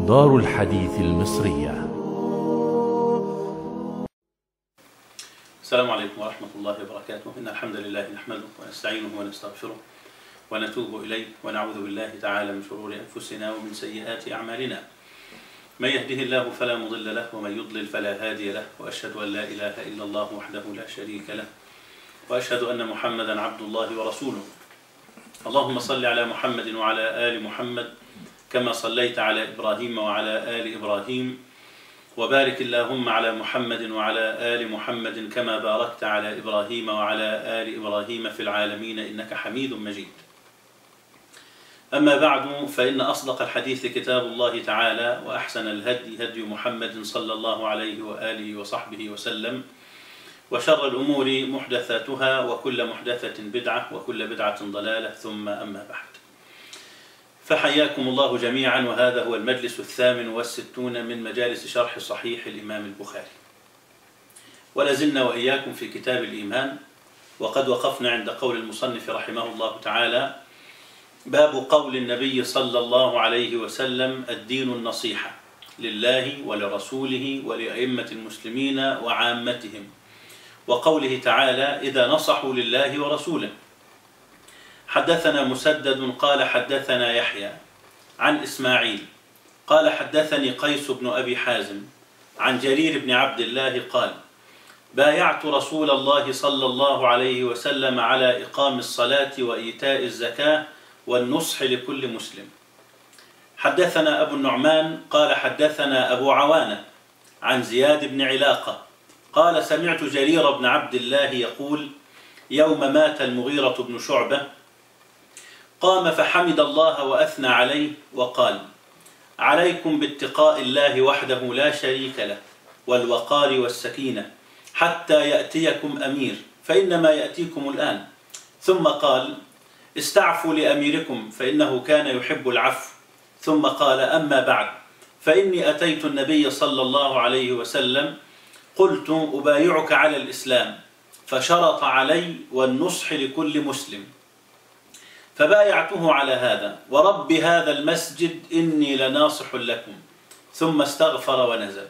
دار الحديث المصرية السلام عليكم ورحمة الله وبركاته إن الحمد لله نحمده ونستعينه ونستغفره ونتوب إليه ونعوذ بالله تعالى من شرور أنفسنا ومن سيئات أعمالنا من يهده الله فلا مضل له ومن يضلل فلا هادي له وأشهد أن لا إله إلا الله وحده لا شريك له وأشهد أن محمدا عبد الله ورسوله اللهم صل على محمد وعلى آل محمد كما صليت على إبراهيم وعلى آل إبراهيم وبارك اللهم على محمد وعلى آل محمد كما باركت على إبراهيم وعلى آل إبراهيم في العالمين إنك حميد مجيد أما بعد فإن أصدق الحديث كتاب الله تعالى وأحسن الهدي هدي محمد صلى الله عليه وآله وصحبه وسلم وشر الأمور محدثاتها وكل محدثة بدعة وكل بدعة ضلالة ثم أما بعد فحياكم الله جميعا وهذا هو المجلس الثامن والستون من مجالس شرح صحيح الإمام البخاري ولازلنا وإياكم في كتاب الإيمان وقد وقفنا عند قول المصنف رحمه الله تعالى باب قول النبي صلى الله عليه وسلم الدين النصيحة لله ولرسوله ولأئمة المسلمين وعامتهم وقوله تعالى إذا نصحوا لله ورسوله حدثنا مسدد قال حدثنا يحيى عن إسماعيل قال حدثني قيس بن أبي حازم عن جرير بن عبد الله قال بايعت رسول الله صلى الله عليه وسلم على إقام الصلاة وإيتاء الزكاة والنصح لكل مسلم حدثنا أبو النعمان قال حدثنا أبو عوانة عن زياد بن علاقة قال سمعت جرير بن عبد الله يقول يوم مات المغيرة بن شعبة قام فحمد الله وأثنى عليه وقال عليكم باتقاء الله وحده لا شريك له والوقار والسكينة حتى يأتيكم أمير فإنما يأتيكم الآن ثم قال استعفوا لأميركم فإنه كان يحب العفو ثم قال أما بعد فإني أتيت النبي صلى الله عليه وسلم قلت أبايعك على الإسلام فشرط علي والنصح لكل مسلم فبايعته على هذا ورب هذا المسجد إني لناصح لكم ثم استغفر ونزل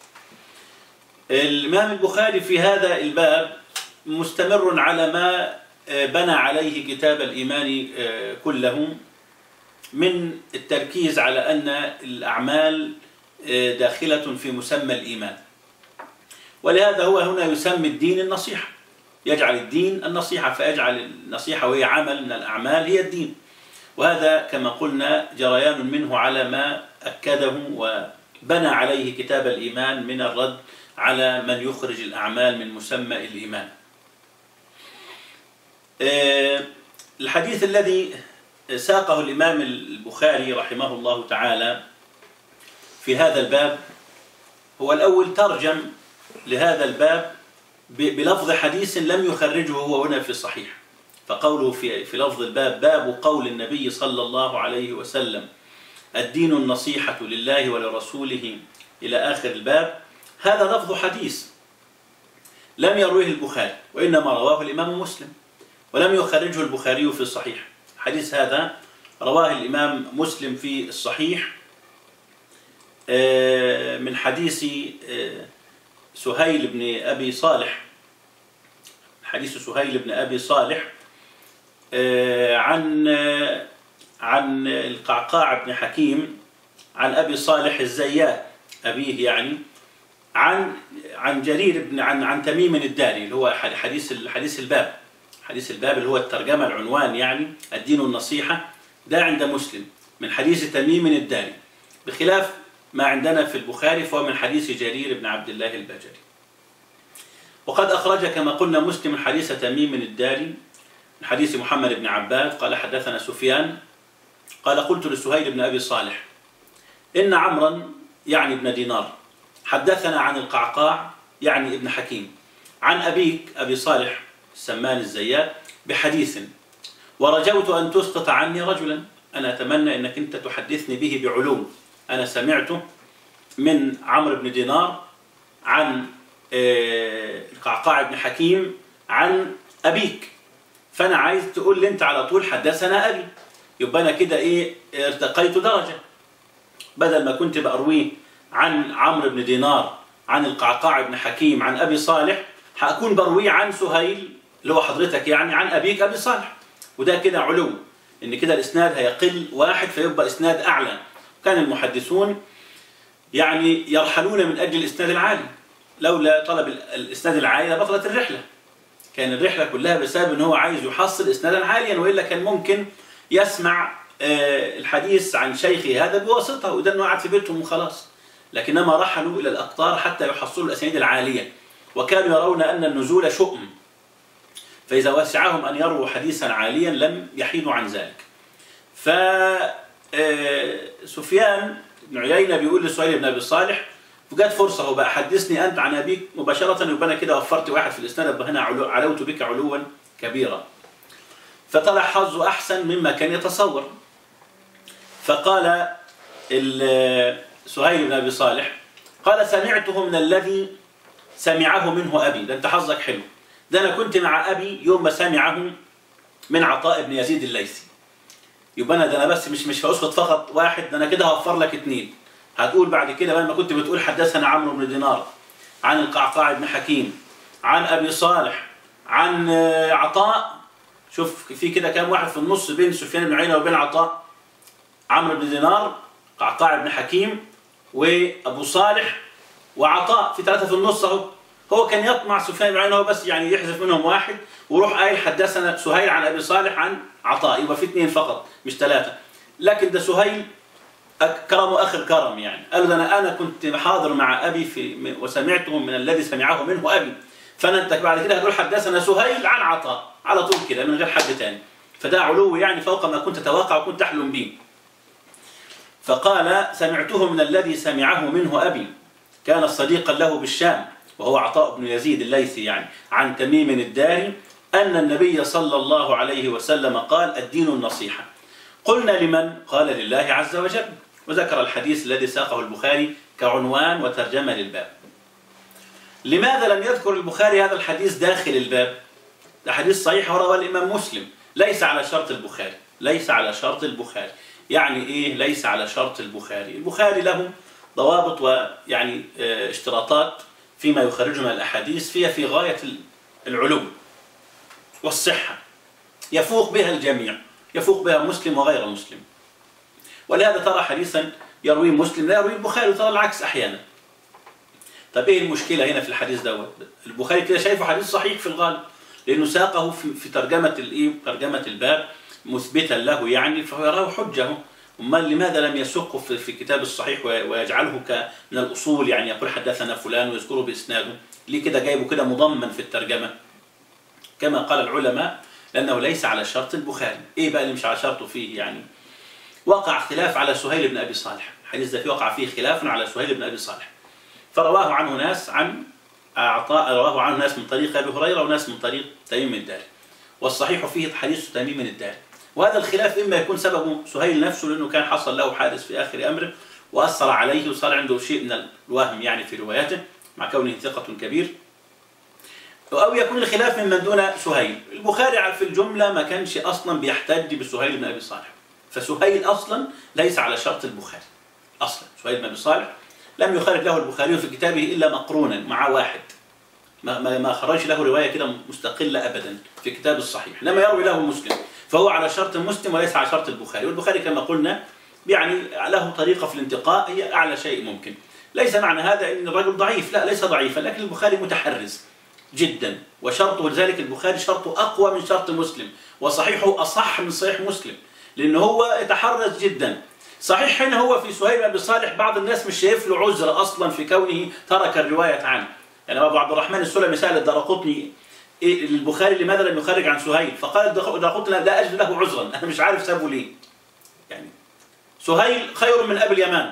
الإمام البخاري في هذا الباب مستمر على ما بنى عليه كتاب الإيمان كله من التركيز على أن الأعمال داخلة في مسمى الإيمان ولهذا هو هنا يسمي الدين النصيحة يجعل الدين النصيحة فيجعل النصيحة وهي عمل من الأعمال هي الدين وهذا كما قلنا جريان منه على ما أكده وبنى عليه كتاب الإيمان من الرد على من يخرج الأعمال من مسمى الإيمان الحديث الذي ساقه الإمام البخاري رحمه الله تعالى في هذا الباب هو الأول ترجم لهذا الباب بلفظ حديث لم يخرجه هو هنا في الصحيح فقوله في في لفظ الباب باب قول النبي صلى الله عليه وسلم الدين النصيحة لله ولرسوله إلى آخر الباب هذا لفظ حديث لم يرويه البخاري وإنما رواه الإمام مسلم ولم يخرجه البخاري في الصحيح حديث هذا رواه الإمام مسلم في الصحيح من حديث سهيل بن أبي صالح حديث سهيل بن أبي صالح عن عن القعقاع بن حكيم عن أبي صالح الزيات أبيه يعني عن عن جرير بن عن عن تميم الداري اللي هو حديث حديث الباب حديث الباب اللي هو الترجمة العنوان يعني الدين النصيحة ده عند مسلم من حديث تميم الداري بخلاف ما عندنا في البخاري فهو من حديث جرير بن عبد الله البجلي وقد أخرج كما قلنا مسلم حديث تميم الداري من حديث محمد بن عباد قال حدثنا سفيان قال قلت لسهيل بن أبي صالح إن عمرا يعني ابن دينار حدثنا عن القعقاع يعني ابن حكيم عن أبيك أبي صالح السمان الزيات بحديث ورجوت أن تسقط عني رجلا أنا أتمنى أنك أنت تحدثني به بعلوم أنا سمعته من عمرو بن دينار عن القعقاع بن حكيم عن أبيك فأنا عايز تقول لي أنت على طول حدثنا أبي يبقى أنا كده إيه ارتقيت درجة بدل ما كنت بأرويه عن عمرو بن دينار عن القعقاع بن حكيم عن أبي صالح هأكون برويه عن سهيل اللي هو حضرتك يعني عن أبيك أبي صالح وده كده علو إن كده الإسناد هيقل واحد فيبقى إسناد أعلى كان المحدثون يعني يرحلون من أجل الإسناد العالي لولا طلب ال- الإسناد العالي لبطلت الرحلة كان الرحلة كلها بسبب إن هو عايز يحصل إسنادا عاليا وإلا كان ممكن يسمع آه، الحديث عن شيخه هذا بواسطة وده إنه قاعد في بيتهم وخلاص لكنما رحلوا إلى الأقطار حتى يحصلوا الأسانيد العالية وكانوا يرون أن النزول شؤم فإذا وسعهم أن يروا حديثا عاليا لم يحيدوا عن ذلك ف آه، سفيان بن عيينة بيقول لسهيل بن أبي صالح وجات فرصة هو بقى حدثني أنت عن أبيك مباشرة يبقى أنا كده وفرت واحد في الإسناد يبقى هنا علو- علوت بك علوا كبيرا فطلع حظه أحسن مما كان يتصور فقال ال- سهيل بن أبي صالح قال سمعته من الذي سمعه منه أبي ده أنت حظك حلو ده أنا كنت مع أبي يوم ما سمعه من عطاء بن يزيد الليثي يبقى أنا ده أنا بس مش مش هأسقط فقط واحد ده أنا كده هوفر لك اتنين هتقول بعد كده بقى ما كنت بتقول حدثنا عمرو بن دينار عن القعقاع بن حكيم عن أبي صالح عن آه، عطاء شوف في كده كام واحد في النص بين سفيان بن عيينة وبين عطاء عمرو بن دينار قعقاع بن حكيم وابو صالح وعطاء في ثلاثه في النص اهو هو كان يطمع سفيان بن عيينة هو بس يعني يحذف منهم واحد ويروح قايل حدثنا سهيل عن ابي صالح عن عطاء يبقى في اثنين فقط مش ثلاثه لكن ده سهيل أك- كرمه اخر كرم يعني قال له ده انا انا كنت حاضر مع ابي في وسمعته من الذي سمعه منه ابي فانا انت بعد كده هتقول حدثنا سهيل عن عطاء على طول كده من غير حد تاني فده علو يعني فوق ما كنت تتوقع وكنت تحلم به فقال سمعته من الذي سمعه منه أبي كان صديقا له بالشام وهو عطاء بن يزيد الليثي يعني عن تميم الداري أن النبي صلى الله عليه وسلم قال الدين النصيحة قلنا لمن؟ قال لله عز وجل وذكر الحديث الذي ساقه البخاري كعنوان وترجمة للباب لماذا لم يذكر البخاري هذا الحديث داخل الباب؟ ده حديث صحيح ورواه الإمام مسلم ليس على شرط البخاري ليس على شرط البخاري يعني إيه ليس على شرط البخاري البخاري له ضوابط ويعني آه، اشتراطات فيما يخرجه من الأحاديث فيها في غاية العلو والصحة يفوق بها الجميع يفوق بها مسلم وغير مسلم ولهذا ترى حديثا يرويه مسلم لا يرويه البخاري وترى العكس أحيانا طب ايه المشكله هنا في الحديث دوت البخاري كده شايفه حديث صحيح في الغالب لانه ساقه في, في ترجمه الايه ترجمه الباب مثبتا له يعني فهو يراه حجه امال لماذا لم يسقه في, في كتاب الصحيح وي- ويجعله ك من الاصول يعني يقول حدثنا فلان ويذكره باسناده ليه كده جايبه كده مضمن في الترجمه كما قال العلماء لانه ليس على شرط البخاري ايه بقى اللي مش على شرطه فيه يعني وقع خلاف على سهيل بن ابي صالح الحديث ده فيه وقع فيه خلاف على سهيل بن ابي صالح فرواه عنه ناس عن عطاء رواه عنه ناس من طريق ابي هريره وناس من طريق تميم الداري والصحيح فيه حديث تميم الداري وهذا الخلاف اما يكون سببه سهيل نفسه لانه كان حصل له حادث في اخر امره واثر عليه وصار عنده شيء من الوهم يعني في رواياته مع كونه ثقه كبير او يكون الخلاف ممن دون سهيل البخاري في الجمله ما كانش اصلا بيحتج بسهيل بن ابي صالح فسهيل اصلا ليس على شرط البخاري اصلا سهيل بن ابي صالح لم يخرج له البخاري في كتابه الا مقرونا مع واحد ما ما ما خرج له روايه كده مستقله ابدا في كتاب الصحيح لما يروي له مسلم فهو على شرط مسلم وليس على شرط البخاري والبخاري كما قلنا يعني له طريقه في الانتقاء هي اعلى شيء ممكن ليس معنى هذا ان الرجل ضعيف لا ليس ضعيفا لكن البخاري متحرز جدا وشرطه لذلك البخاري شرطه اقوى من شرط مسلم وصحيحه اصح من صحيح مسلم لانه هو يتحرز جدا صحيح هنا هو في سهيل بن ابي صالح بعض الناس مش شايف له عذر اصلا في كونه ترك الروايه عنه يعني ابو عبد الرحمن السلمي سال الدرقطني إيه البخاري لماذا لم يخرج عن سهيل فقال الدرقطني لا اجد له عذرا انا مش عارف سابه ليه يعني سهيل خير من ابي اليمان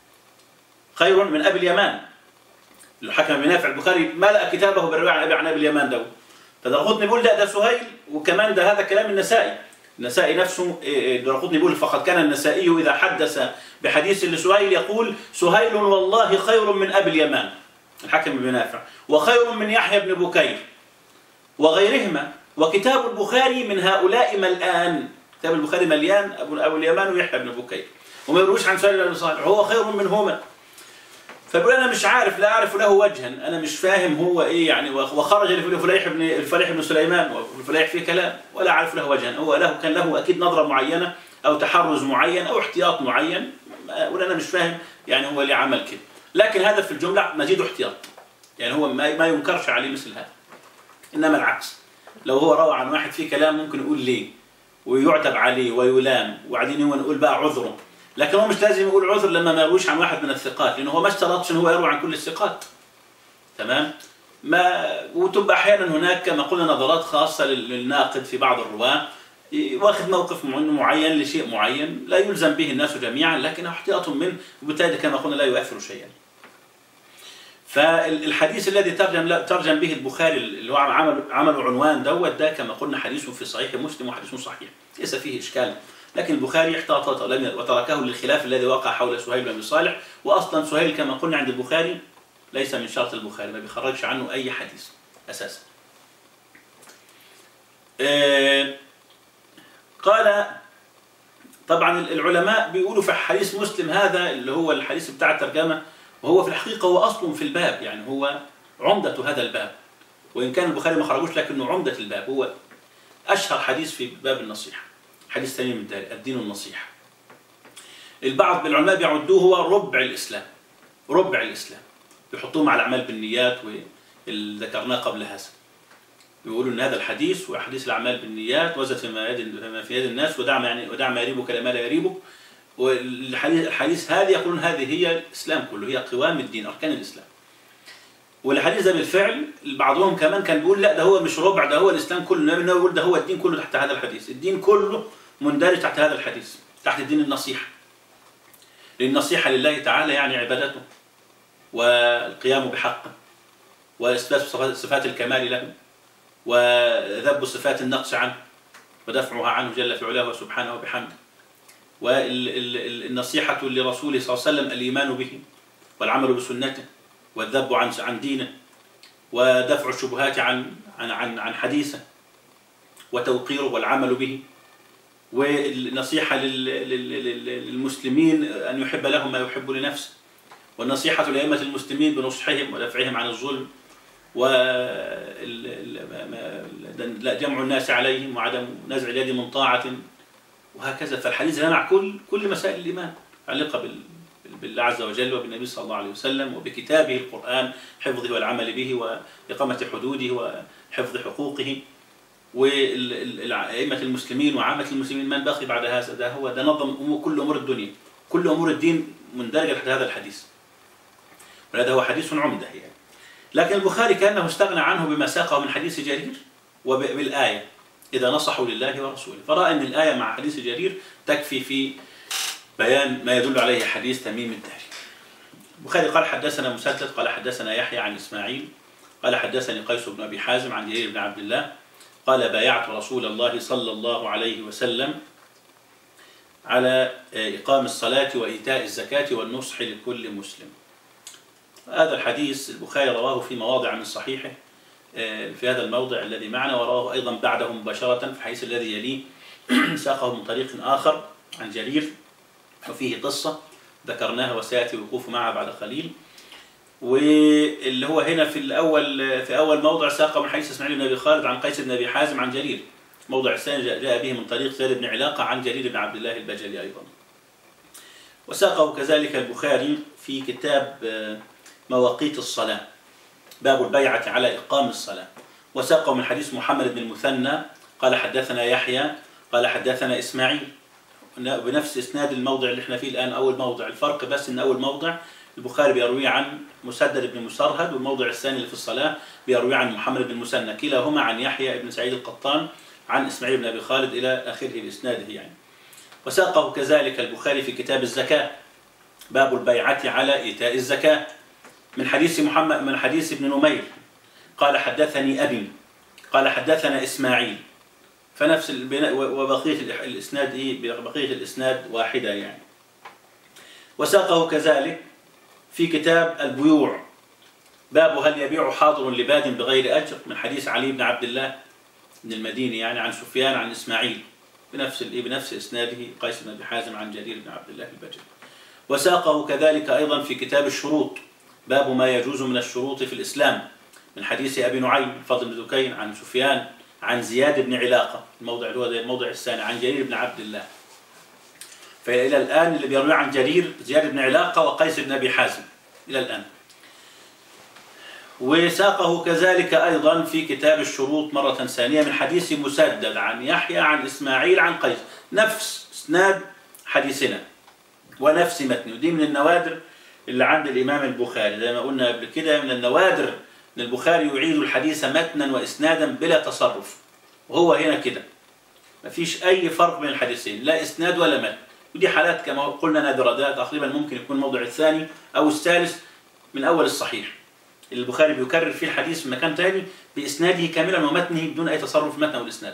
خير من ابي اليمان الحكم بن نافع البخاري ملأ كتابه بالروايه عن ابي عن ابي اليمان ده فدرقطني بيقول لا ده سهيل وكمان ده هذا كلام النسائي النسائي نفسه درقطني بيقول فقد كان النسائي إذا حدث بحديث لسهيل يقول سهيل والله خير من أبي اليمان الحكم بن نافع وخير من يحيى بن بكير وغيرهما وكتاب البخاري من هؤلاء ملآن كتاب البخاري مليان أبو, أبو اليمان ويحيى بن بكير وما يرويش عن سهيل بن ابي صالح وهو خير منهما فبيقول انا مش عارف لا اعرف له وجها انا مش فاهم هو ايه يعني وخرج الفليح بن الفليح بن سليمان والفليح فيه كلام ولا اعرف له وجها هو له كان له اكيد نظره معينه او تحرز معين او احتياط معين اقول انا مش فاهم يعني هو ليه عمل كده لكن هذا في الجمله مزيد احتياط يعني هو ما ما ينكرش عليه مثل هذا انما العكس لو هو روى عن واحد فيه كلام ممكن يقول ليه ويعتب عليه ويلام وبعدين هو نقول بقى عذره لكن هو مش لازم يقول عذر لما ما يرويش عن واحد من الثقات لانه هو ما اشترطش ان هو يروي عن كل الثقات تمام ما وتبقى احيانا هناك كما قلنا نظرات خاصه للناقد في بعض الرواه واخذ موقف معين لشيء معين لا يلزم به الناس جميعا لكن احتياط منه وبالتالي كما قلنا لا يؤثر شيئا فالحديث الذي ترجم ترجم به البخاري اللي هو عمل عملوا عنوان دوت ده كما قلنا حديث في صحيح مسلم وحديث صحيح ليس فيه اشكال لكن البخاري احتاط وتركه للخلاف الذي وقع حول سهيل بن ابي صالح واصلا سهيل كما قلنا عند البخاري ليس من شرط البخاري ما بيخرجش عنه اي حديث اساسا. آه قال طبعا العلماء بيقولوا في حديث مسلم هذا اللي هو الحديث بتاع الترجمه وهو في الحقيقه هو اصل في الباب يعني هو عمده هذا الباب وان كان البخاري ما خرجوش لكنه عمده الباب هو اشهر حديث في باب النصيحه حديث تميم الداري الدين النصيحة البعض من العلماء بيعدوه هو ربع الإسلام ربع الإسلام بيحطوه مع الأعمال بالنيات واللي ذكرناه قبل هذا بيقولوا ان هذا الحديث وحديث الاعمال بالنيات وزد فيما يد في يد الناس ودع يعني ودع ما يريبك لما لا يريبك والحديث الحديث هذه يقولون هذه هي الاسلام كله هي قوام الدين اركان الاسلام والحديث ده بالفعل بعضهم كمان كان بيقول لا ده هو مش ربع ده هو الاسلام كله النبي يقول ده هو الدين كله تحت هذا الحديث الدين كله مندرج تحت هذا الحديث تحت الدين النصيحة لأن النصيحة لله تعالى يعني عبادته والقيام بحقه وإثبات صفات الكمال له وذب صفات النقص عنه ودفعها عنه جل في علاه سبحانه وبحمده والنصيحة لرسوله صلى الله عليه وسلم الإيمان به والعمل بسنته والذب عن عن دينه ودفع الشبهات عن عن عن عن حديثه وتوقيره والعمل به والنصيحة للمسلمين أن يحب لهم ما يحب لنفسه والنصيحة لأئمة المسلمين بنصحهم ودفعهم عن الظلم و جمع الناس عليهم وعدم نزع اليد من طاعة وهكذا فالحديث جمع كل كل مسائل الإيمان متعلقة بالله عز وجل وبالنبي صلى الله عليه وسلم وبكتابه القرآن حفظه والعمل به وإقامة حدوده وحفظ حقوقه وأئمة المسلمين وعامة المسلمين من بقي بعد هذا ده هو ده نظم أمور كل أمور الدنيا كل أمور الدين مندرجة تحت هذا الحديث وهذا هو حديث عمدة يعني لكن البخاري كأنه استغنى عنه بما ساقه من حديث جرير وبالآية إذا نصحوا لله ورسوله فرأى أن الآية مع حديث جرير تكفي في بيان ما يدل عليه حديث تميم الداري البخاري قال حدثنا مسدد قال حدثنا يحيى عن إسماعيل قال حدثني قيس بن أبي حازم عن جرير بن عبد الله قال بايعت رسول الله صلى الله عليه وسلم على إقام الصلاة وإيتاء الزكاة والنصح لكل مسلم هذا الحديث البخاري رواه في مواضع من صحيحه في هذا الموضع الذي معنا ورواه أيضا بعده مباشرة في الحديث الذي يليه ساقه من طريق آخر عن جرير وفيه قصة ذكرناها وسيأتي الوقوف معها بعد قليل واللي هو هنا في الاول في اول موضع ساق من حديث اسماعيل بن ابي خالد عن قيس بن ابي حازم عن جرير موضع الثاني جاء به من طريق زيد بن علاقه عن جرير بن عبد الله البجلي ايضا وساقه كذلك البخاري في كتاب مواقيت الصلاه باب البيعه على اقام الصلاه وساقه من حديث محمد بن المثنى قال حدثنا يحيى قال حدثنا اسماعيل بنفس اسناد الموضع اللي احنا فيه الان اول موضع الفرق بس ان اول موضع البخاري بيروي عن مسدد بن مسرهد والموضع الثاني اللي في الصلاة بيروي عن محمد بن مسنى كلاهما عن يحيى بن سعيد القطان عن إسماعيل بن أبي خالد إلى آخره بإسناده يعني وساقه كذلك البخاري في كتاب الزكاة باب البيعة على إيتاء الزكاة من حديث محمد من حديث ابن نمير قال حدثني أبي قال حدثنا إسماعيل فنفس البناء وبقية الإسناد إيه بقية الإسناد واحدة يعني وساقه كذلك في كتاب البيوع باب هل يبيع حاضر لباد بغير أجر من حديث علي بن عبد الله بن المديني يعني عن سفيان عن إسماعيل بنفس الإيه بنفس إسناده قيس بن أبي حازم عن جرير بن عبد الله البجلي وساقه كذلك أيضا في كتاب الشروط باب ما يجوز من الشروط في الإسلام من حديث أبي نعيم فضل بن ذكين عن سفيان عن زياد بن علاقة الموضع اللي هو ده الموضع الثاني عن جرير بن عبد الله فإلى الآن اللي بيروي عن جرير زياد بن علاقة وقيس بن أبي حازم إلى الآن وساقه كذلك أيضا في كتاب الشروط مرة ثانية من حديث مسدد عن يحيى عن إسماعيل عن قيس نفس اسناد حديثنا ونفس متن ودي من النوادر اللي عند الإمام البخاري زي ما قلنا قبل كده من النوادر أن البخاري يعيد الحديث متنا وإسنادا بلا تصرف وهو هنا كده مفيش أي فرق بين الحديثين لا إسناد ولا متن ودي حالات كما قلنا نادرة ده تقريبا ممكن يكون الموضع الثاني أو الثالث من أول الصحيح اللي البخاري بيكرر فيه الحديث في مكان تاني بإسناده كاملا ومتنه بدون أي تصرف متن أو الإسناد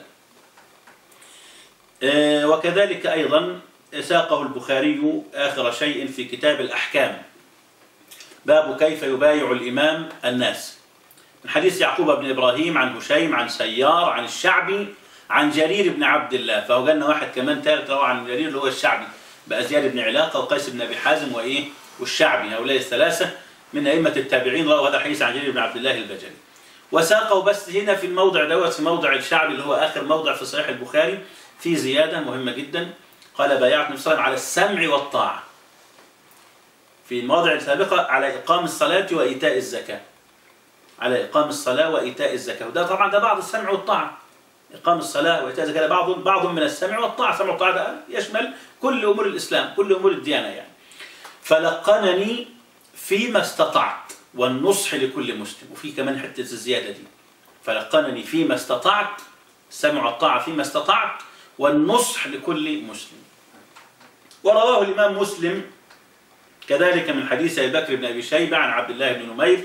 آه، وكذلك أيضا ساقه البخاري آخر شيء في كتاب الأحكام باب كيف يبايع الإمام الناس من حديث يعقوب بن إبراهيم عن هشيم عن سيار عن الشعبي عن جرير بن عبد الله فهو جالنا واحد كمان ثالث روى عن جرير اللي هو الشعبي بقى زياد بن علاقة وقيس بن أبي حازم وإيه والشعبي هؤلاء الثلاثة من أئمة التابعين روى هذا حديث عن جرير بن عبد الله البجلي وساقه بس هنا في الموضع دوت في موضع الشعبي اللي هو آخر موضع في صحيح البخاري في زيادة مهمة جدا قال بايعت النبي صلى الله عليه وسلم على السمع والطاعة في المواضع السابقة على إقام الصلاة وإيتاء الزكاة على إقام الصلاة وإيتاء الزكاة وده طبعا ده بعض السمع والطاعة إقام الصلاة وإيتاء الزكاة ده بعض بعض من السمع والطاعة السمع والطاعة ده يشمل كل أمور الإسلام كل أمور الديانة يعني فلقنني فيما استطعت والنصح لكل مسلم وفي كمان حتة الزيادة دي فلقنني فيما استطعت السمع والطاعة فيما استطعت والنصح لكل مسلم ورواه الإمام مسلم كذلك من حديث أبي بكر بن أبي شيبة عن عبد الله بن نمير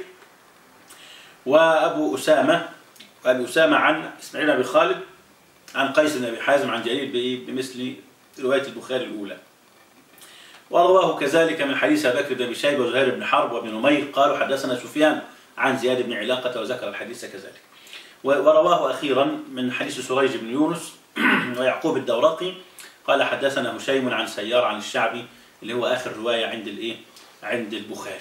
وأبو أسامة وأبي أسامة عن إسماعيل بن أبي خالد عن قيس بن أبي حازم عن جرير بإيه؟ بمثل رواية البخاري الأولى ورواه كذلك من حديث أبي بكر بن أبي شيبة وزهير بن حرب وابن نمير قالوا حدثنا سفيان عن زياد بن علاقة وذكر الحديث كذلك ورواه أخيرا من حديث سريج بن يونس ويعقوب الدورقي قال حدثنا هشيم عن سيار عن الشعبي اللي هو آخر رواية عند الإيه؟ عند البخاري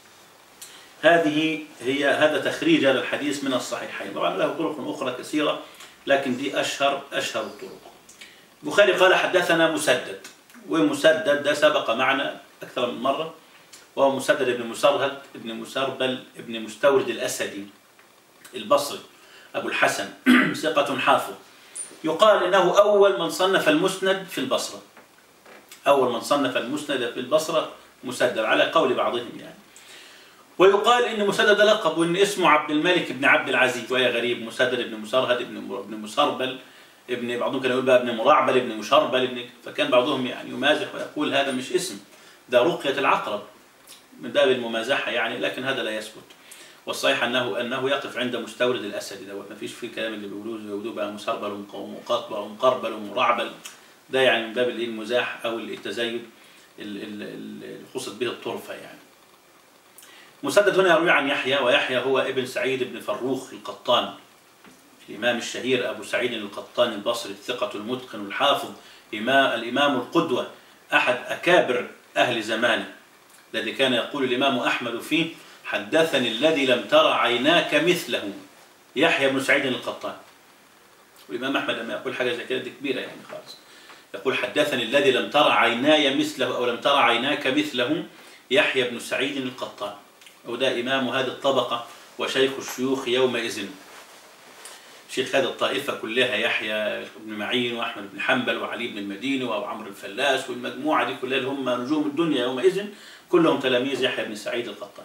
هذه هي هذا تخريج هذا الحديث من الصحيحين طبعا له طرق أخرى كثيرة لكن دي أشهر أشهر الطرق البخاري قال حدثنا مسدد ومسدد ده سبق معنا أكثر من مرة وهو مسدد بن مسرهد بن مسربل بن مستورد الأسدي البصري أبو الحسن ثقة حافظ يقال إنه أول من صنف المسند في البصرة أول من صنف المسند في البصرة مسدد على قول بعضهم يعني ويقال إن مسدد لقب وإن اسمه عبد الملك بن عبد العزيز وهي غريب مسدد بن مسرهد بن بن مسربل ابن بعضهم كان يقول بقى ابن مرعبل ابن مشربل ابن فكان بعضهم يعني يمازح ويقول هذا مش اسم ده رقية العقرب من باب الممازحة يعني لكن هذا لا يثبت والصحيح انه انه يقف عند مستورد الاسد دوت ما فيش فيه كلام اللي بيقولوه بيقولوه بقى مسربل ومقاطبه ومقربل ومرعبل ده يعني من باب الايه المزاح او التزايد اللي قصد به الطرفه يعني مسدد هنا يروي عن يحيى ويحيى هو ابن سعيد بن فروخ القطان الإمام الشهير أبو سعيد القطان البصري الثقة المتقن الحافظ الإمام القدوة أحد أكابر أهل زمانه الذي كان يقول الإمام أحمد فيه حدثني الذي لم ترى عيناك مثله يحيى بن سعيد القطان والإمام أحمد لما يقول حاجة زي كده دي كبيرة يعني خالص يقول حدثني الذي لم ترى عيناي مثله أو لم ترى عيناك مثله يحيى بن سعيد القطان وده إمام هذه الطبقة وشيخ الشيوخ يومئذ شيخ هذه الطائفة كلها يحيى بن معين وأحمد بن حنبل وعلي بن المديني وأبو عمرو الفلاس والمجموعة دي كلها اللي هم نجوم الدنيا يومئذ كلهم تلاميذ يحيى بن سعيد القطان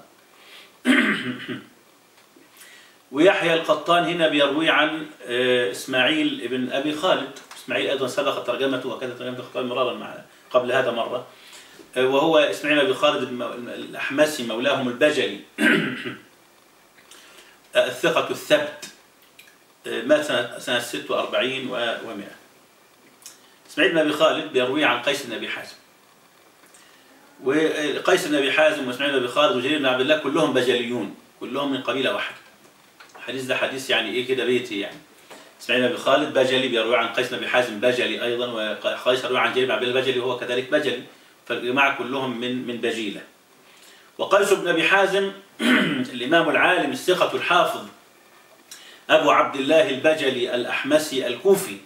ويحيى القطان هنا بيروي عن إسماعيل بن أبي خالد إسماعيل أيضا سبق ترجمته وكذا ترجمة القطان مرارا معنا قبل هذا مرة وهو إسماعيل بن أبي خالد الأحمسي مولاهم البجلي الثقة الثبت مات سنة, سنة 46 و100 إسماعيل بن أبي خالد بيروي عن قيس بن أبي حازم وقيس بن أبي حازم وإسماعيل بن أبي خالد وجرير بن عبد الله كلهم بجليون كلهم من قبيلة واحدة الحديث ده حديث يعني إيه كده بيتي يعني اسماعيل بن ابي خالد بجلي بيروي عن قيس بن ابي حازم بجلي ايضا وقيس يروي عن جرير بن عبد الله البجلي وهو كذلك بجلي فالجماعه كلهم من من بجيله وقيس بن ابي حازم الامام العالم الثقه الحافظ ابو عبد الله البجلي الاحمسي الكوفي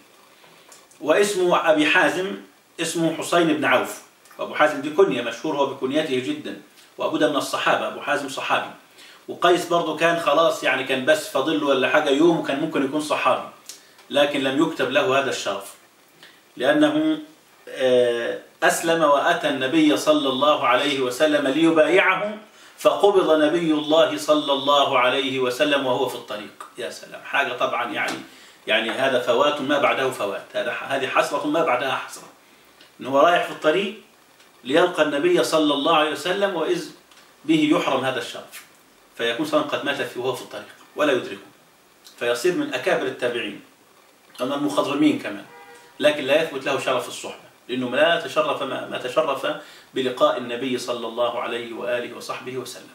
واسمه ابي حازم اسمه حسين بن عوف وابو حازم دي كنيه مشهور هو بكنيته جدا وابو ده من الصحابه ابو حازم صحابي وقيس برضه كان خلاص يعني كان بس فاضل له ولا حاجه يوم وكان ممكن يكون صحابي لكن لم يكتب له هذا الشرف لانه آه، اسلم واتى النبي صلى الله عليه وسلم ليبايعه فقبض نبي الله صلى الله عليه وسلم وهو في الطريق يا سلام حاجه طبعا يعني يعني هذا فوات ما بعده فوات هذا هذه حسره ما بعدها حسره ان هو رايح في الطريق ليلقى النبي صلى الله عليه وسلم واذ به يحرم هذا الشرف فيكون صلى قد مات في وهو في الطريق ولا يدركه فيصير من اكابر التابعين او من المخضرمين كمان لكن لا يثبت له شرف الصحبه لانه لا تشرف ما, ما تشرف بلقاء النبي صلى الله عليه واله وصحبه وسلم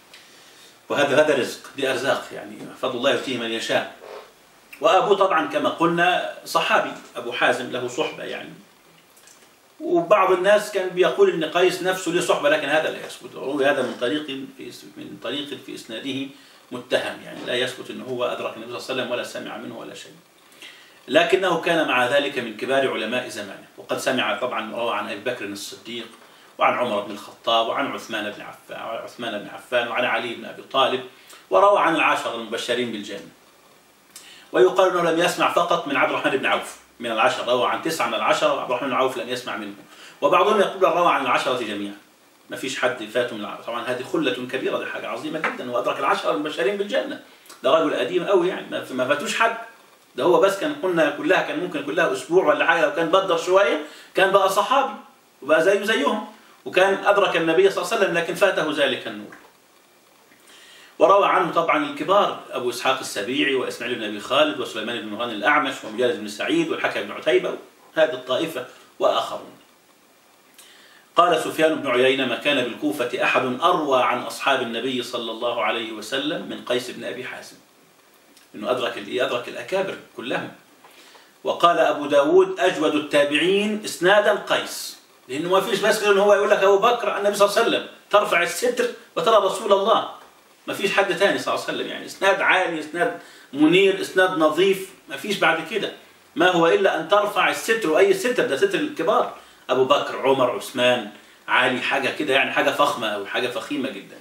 وهذا هذا رزق دي ارزاق يعني فضل الله يؤتيه من يشاء وابوه طبعا كما قلنا صحابي ابو حازم له صحبه يعني وبعض الناس كان بيقول ان قيس نفسه له صحبه لكن هذا لا يثبت روي هذا من طريق في من طريق في اسناده متهم يعني لا يثبت انه هو ادرك النبي صلى الله عليه وسلم ولا سمع منه ولا شيء لكنه كان مع ذلك من كبار علماء زمانه وقد سمع طبعا روى عن ابي بكر الصديق وعن عمر بن الخطاب وعن عثمان بن عفان وعن عثمان بن عفان وعن علي بن ابي طالب وروى عن العشر المبشرين بالجنه ويقال انه لم يسمع فقط من عبد الرحمن بن عوف من العشر روى عن تسعه من العشر وعبد الرحمن بن عوف لم يسمع منه وبعضهم يقول روى عن العشره جميعا ما فيش حد فاته من العشرة. طبعا هذه خله كبيره دي حاجه عظيمه جدا وادرك العشره المبشرين بالجنه ده رجل قديم قوي يعني ما فاتوش حد ده هو بس كان قلنا كلها كان ممكن كلها اسبوع ولا حاجه لو كان بدر شويه كان بقى صحابي وبقى زيه زيهم وكان ادرك النبي صلى الله عليه وسلم لكن فاته ذلك النور وروى عنه طبعا الكبار ابو اسحاق السبيعي واسماعيل بن ابي خالد وسليمان بن مهان الاعمش ومجالد بن سعيد والحكم بن عتيبه هذه الطائفه واخرون قال سفيان بن عيينة ما كان بالكوفة أحد أروى عن أصحاب النبي صلى الله عليه وسلم من قيس بن أبي حازم انه ادرك ادرك الاكابر كلهم وقال ابو داود اجود التابعين اسنادا قيس لانه ما فيش بس غير انه هو يقول لك ابو بكر النبي صلى الله عليه وسلم ترفع الستر وترى رسول الله ما فيش حد ثاني صلى الله عليه وسلم يعني اسناد عالي اسناد منير اسناد نظيف ما فيش بعد كده ما هو الا ان ترفع الستر واي ستر ده ستر الكبار ابو بكر عمر عثمان علي حاجه كده يعني حاجه فخمه او حاجه فخيمه جدا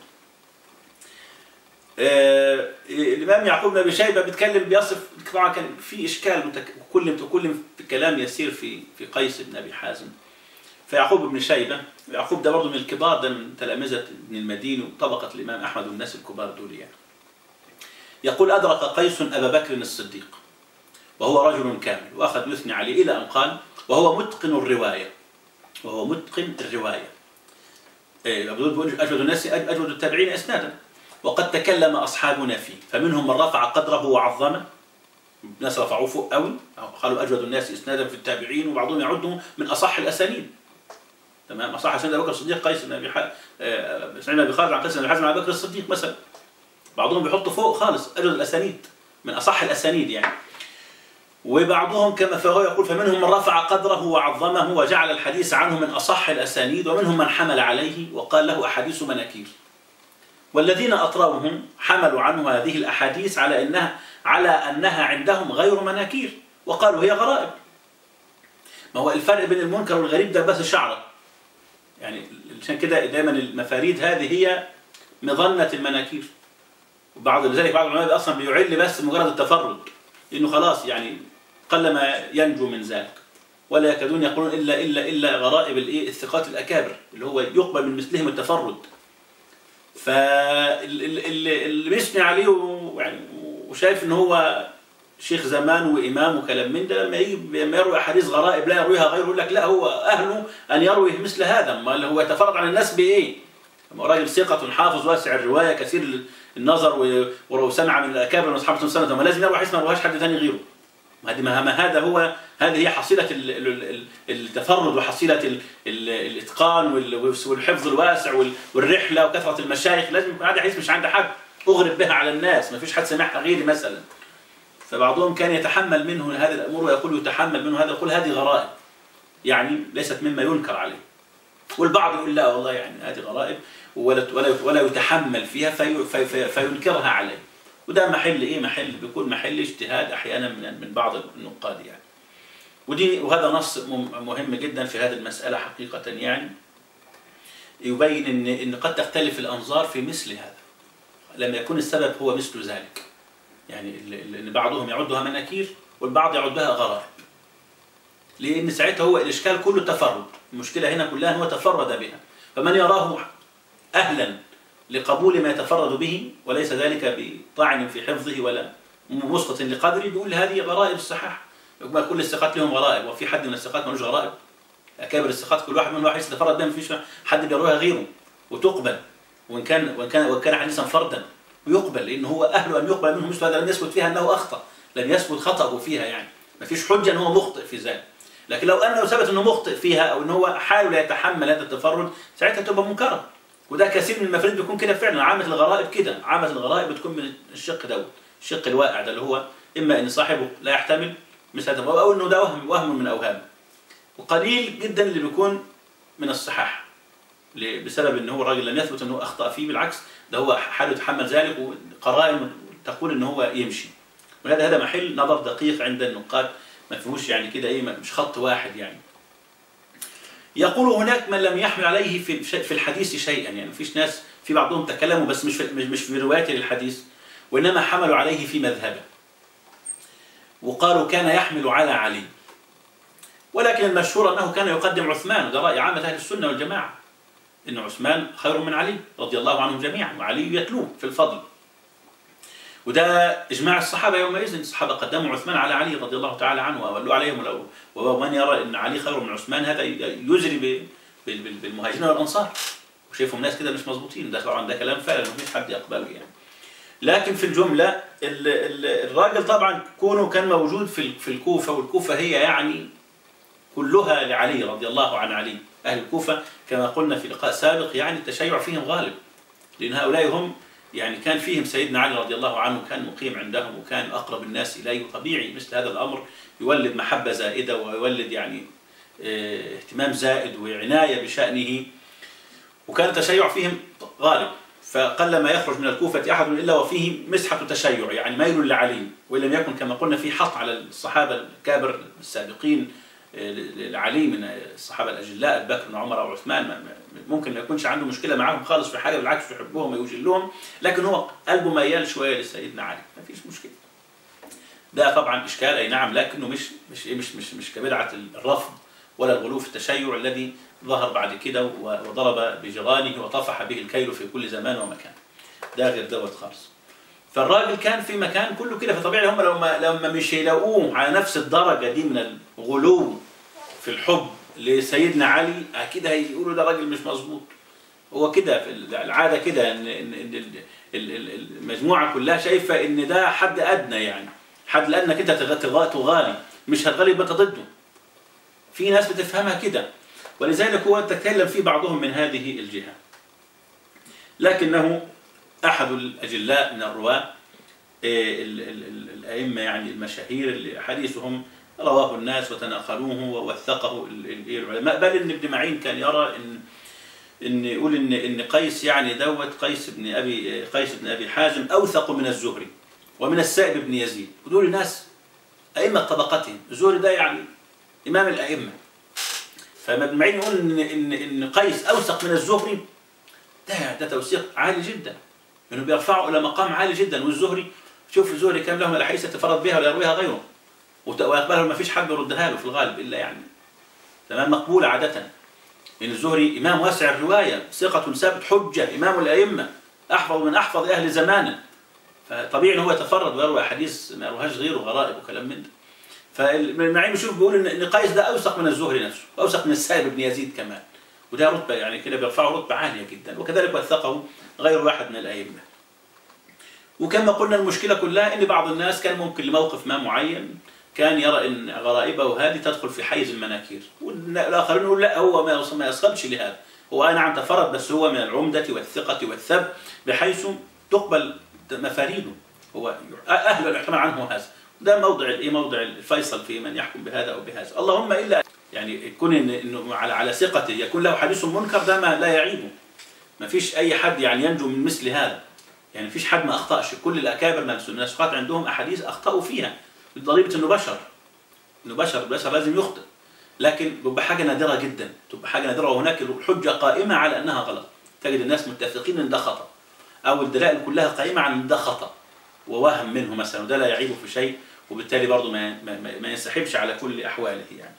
آه، الامام يعقوب بن ابي شيبه بيتكلم بيصف طبعا كان في اشكال متك... كل كل في كلام يسير في في قيس بن ابي حازم فيعقوب بن شيبه يعقوب ده برضه من الكبار ده من تلامذه ابن المديني وطبقه الامام احمد والناس الكبار دول يعني يقول ادرك قيس ابا بكر الصديق وهو رجل كامل واخذ يثني عليه الى ان قال وهو متقن الروايه وهو متقن الروايه إيه اجود الناس اجود التابعين اسنادا وقد تكلم أصحابنا فيه فمنهم من رفع قدره وعظمه ناس رفعوه فوق قوي قالوا أجود الناس إسنادا في التابعين وبعضهم يعده من أصح الأسانيد تمام أصح أسانيد أبو بكر الصديق قيس بن أبي آه، سعيد بن أبي خالد عن قيس بن حزم عن أبي بكر الصديق مثلا بعضهم بيحط فوق خالص أجود الأسانيد من أصح الأسانيد يعني وبعضهم كما فهو يقول فمنهم من رفع قدره وعظمه وجعل الحديث عنه من أصح الأسانيد ومنهم من حمل عليه وقال له أحاديث مناكير والذين أطروهم حملوا عنه هذه الأحاديث على أنها على أنها عندهم غير مناكير وقالوا هي غرائب ما هو الفرق بين المنكر والغريب ده بس شعرة يعني عشان كده دايما المفاريد هذه هي مظنة المناكير وبعض لذلك بعض العلماء اصلا بيعل بس مجرد التفرد انه خلاص يعني قلما ينجو من ذلك ولا يكادون يقولون الا الا الا غرائب الايه الثقات الاكابر اللي هو يقبل من مثلهم التفرد فاللي بيثني عليه ويعني وشايف ان هو شيخ زمان وامام وكلام من ده لما يجي لما يروي احاديث غرائب لا يرويها غيره يقول لك لا هو اهله ان يروي مثل هذا ما هو يتفرد عن الناس بايه؟ هو راجل ثقة حافظ واسع الرواية كثير النظر ولو سمع من الأكابر من أصحاب السنة ما لازم يروي حديث ما يرويهاش حد ثاني غيره ما هذا هو هذه هي حصيلة التفرد وحصيلة الإتقان والحفظ الواسع والرحلة وكثرة المشايخ لازم يكون هذا حديث مش عند حد أغرب بها على الناس ما فيش حد سمعها غيري مثلا فبعضهم كان يتحمل منه هذه الأمور ويقول يتحمل منه هذا يقول هذه غرائب يعني ليست مما ينكر عليه والبعض يقول لا والله يعني هذه غرائب ولا ولا ولا يتحمل فيها في في في فينكرها عليه وده محل ايه محل بيكون محل اجتهاد احيانا من من بعض النقاد يعني ودي وهذا نص مم- مهم جدا في هذه المساله حقيقه يعني يبين ان ان قد تختلف الانظار في مثل هذا لما يكون السبب هو مثل ذلك يعني ال- ال- ان بعضهم يعدها مناكير والبعض يعدها غرائب لان ساعتها هو الاشكال كله تفرد المشكله هنا كلها هو تفرد بها فمن يراه اهلا لقبول ما يتفرد به وليس ذلك بطعن في حفظه ولا مسقط لقدره بيقول هذه غرائب الصحاح يبقى كل الثقات لهم غرائب وفي حد من الثقات ملوش غرائب اكابر الثقات كل واحد منهم واحد يتفرد بها مفيش حد بيرويها غيره وتقبل وان كان وان كان وان كان حديثا فردا ويقبل لان هو اهل ان يقبل منه مثل هذا لم يثبت فيها انه اخطا لم يثبت خطاه فيها يعني ما فيش حجه ان هو مخطئ في ذلك لكن لو انه ثبت انه مخطئ فيها او ان هو حاول يتحمل هذا التفرد ساعتها تبقى منكره وده كثير من المفاريد بيكون كده فعلا عامه الغرائب كده عامه الغرائب بتكون من الشق دوت الشق الواقع ده اللي هو اما ان صاحبه لا يحتمل مثل هذا او انه ده وهم وهم من اوهامه وقليل جدا اللي بيكون من الصحاح ل- بسبب ان هو الراجل لم يثبت انه اخطا فيه بالعكس ده هو حاله يتحمل ذلك وقرائن تقول ان هو يمشي ولهذا هذا محل نظر دقيق عند النقاد ما فيهوش يعني كده ايه مش خط واحد يعني يقول هناك من لم يحمل عليه في في الحديث شيئا يعني مفيش ناس في بعضهم تكلموا بس مش في مش مش في روايته للحديث وانما حملوا عليه في مذهبه وقالوا كان يحمل على علي ولكن المشهور انه كان يقدم عثمان وده راي عامه اهل السنه والجماعه ان عثمان خير من علي رضي الله عنهم جميعا وعلي يتلوه في الفضل وده اجماع الصحابه يومئذ الصحابه قدموا عثمان على علي رضي الله تعالى عنه واولوا عليهم ولو ومن يرى ان علي خير من عثمان هذا يزري ب- بال- بال- بالمهاجرين والانصار وشايفهم ناس كده مش مظبوطين ده طبعا ده كلام فعلا مفيش حد يقبله يعني لكن في الجمله ال- ال- الراجل طبعا كونه كان موجود في ال- في الكوفه والكوفه هي يعني كلها لعلي رضي الله عن علي اهل الكوفه كما قلنا في لقاء سابق يعني التشيع فيهم غالب لان هؤلاء هم يعني كان فيهم سيدنا علي رضي الله عنه كان مقيم عندهم وكان اقرب الناس اليه طبيعي مثل هذا الامر يولد محبه زائده ويولد يعني اه، اهتمام زائد وعنايه بشانه وكان التشيع فيهم غالب فقل ما يخرج من الكوفة أحد إلا وفيه مسحة تشيع يعني ميل لعلي وإن لم يكن كما قلنا في حط على الصحابة الكابر السابقين آه، لعلي من الصحابة الأجلاء أبي بكر وعمر وعثمان ما- ما- ممكن ما يكونش عنده مشكلة معاهم خالص في حاجة بالعكس يحبهم ويجلهم لكن هو قلبه ميال شوية لسيدنا علي ما فيش مشكلة ده طبعا إشكال أي نعم لكنه مش مش إيه، مش مش مش كبدعة الرفض ولا الغلو في التشيع الذي ظهر بعد كده و- وضرب بجيرانه وطفح به الكيل في كل زمان ومكان ده غير دوت خالص فالراجل كان في مكان كله كده فطبيعي هم لما لما مش يلاقوه على نفس الدرجه دي من الغلو في الحب لسيدنا علي اكيد هيقولوا ده راجل مش مظبوط هو كده في العاده كده ان ان إن ال- ال- ال- المجموعه كلها شايفه ان ده حد ادنى يعني حد لانك انت تغ- تغ- تغالي مش هتغالي يبقى انت ضده في ناس بتفهمها كده ولذلك هو تكلم في بعضهم من هذه الجهه لكنه احد الاجلاء من الرواه إيه، ال- ال- ال- الائمه يعني المشاهير اللي حديثهم رواه الناس وتناقلوه ووثقه ال- ال- العلماء بل ان ابن معين كان يرى ان ان يقول ان ان قيس يعني دوت قيس بن ابي قيس بن ابي حازم اوثق من الزهري ومن السائب بن يزيد ودول ناس ائمه طبقتهم الزهري ده يعني امام الائمه فما ابن معين يقول ان ان ان قيس اوثق من الزهري ده ده توثيق عالي جدا انه بيرفعه الى مقام عالي جدا والزهري شوف الزهري كم له من الاحاديث يتفرد بها ولا يرويها غيره وت- ويقبلها ما فيش حد يردها له في الغالب الا يعني تمام مقبوله عاده ان الزهري امام واسع الروايه ثقه ثابت حجه امام الائمه احفظ من احفظ اهل زمانه فطبيعي ان هو يتفرد ويروي احاديث ما يرويهاش غيره غرائب وكلام من ده فالمعين بيشوف بيقول ان ان قيس ده اوثق من الزهري نفسه واوثق من السائب بن يزيد كمان وده رتبه يعني كده بيرفعه رتبه عاليه جدا وكذلك وثقه غير واحد من الائمه وكما قلنا المشكله كلها ان بعض الناس كان ممكن لموقف ما معين كان يرى ان غرائبه هذه تدخل في حيز المناكير والاخرين يقول لا هو ما يص- ما يصلش لهذا هو اي نعم تفرد بس هو من العمده والثقه والثب بحيث تقبل مفاريده هو اهل الاحتمال عنه هذا ده موضع الايه موضع الفيصل في من يحكم بهذا او بهذا اللهم الا يعني يكون إن انه على على ثقته يكون له حديث منكر ده ما لا يعيبه ما فيش اي حد يعني ينجو من مثل هذا يعني فيش حد ما اخطاش كل الاكابر من النسخات عندهم احاديث اخطاوا فيها بضريبه انه بشر انه بشر البشر لازم يخطئ لكن بتبقى حاجه نادره جدا تبقى حاجه نادره وهناك الحجه قائمه على انها غلط تجد الناس متفقين ان ده خطا او الدلائل كلها قائمه على ان ده خطا ووهم منه مثلا وده لا يعيبه في شيء وبالتالي برضه ما ما, ما ينسحبش على كل احواله يعني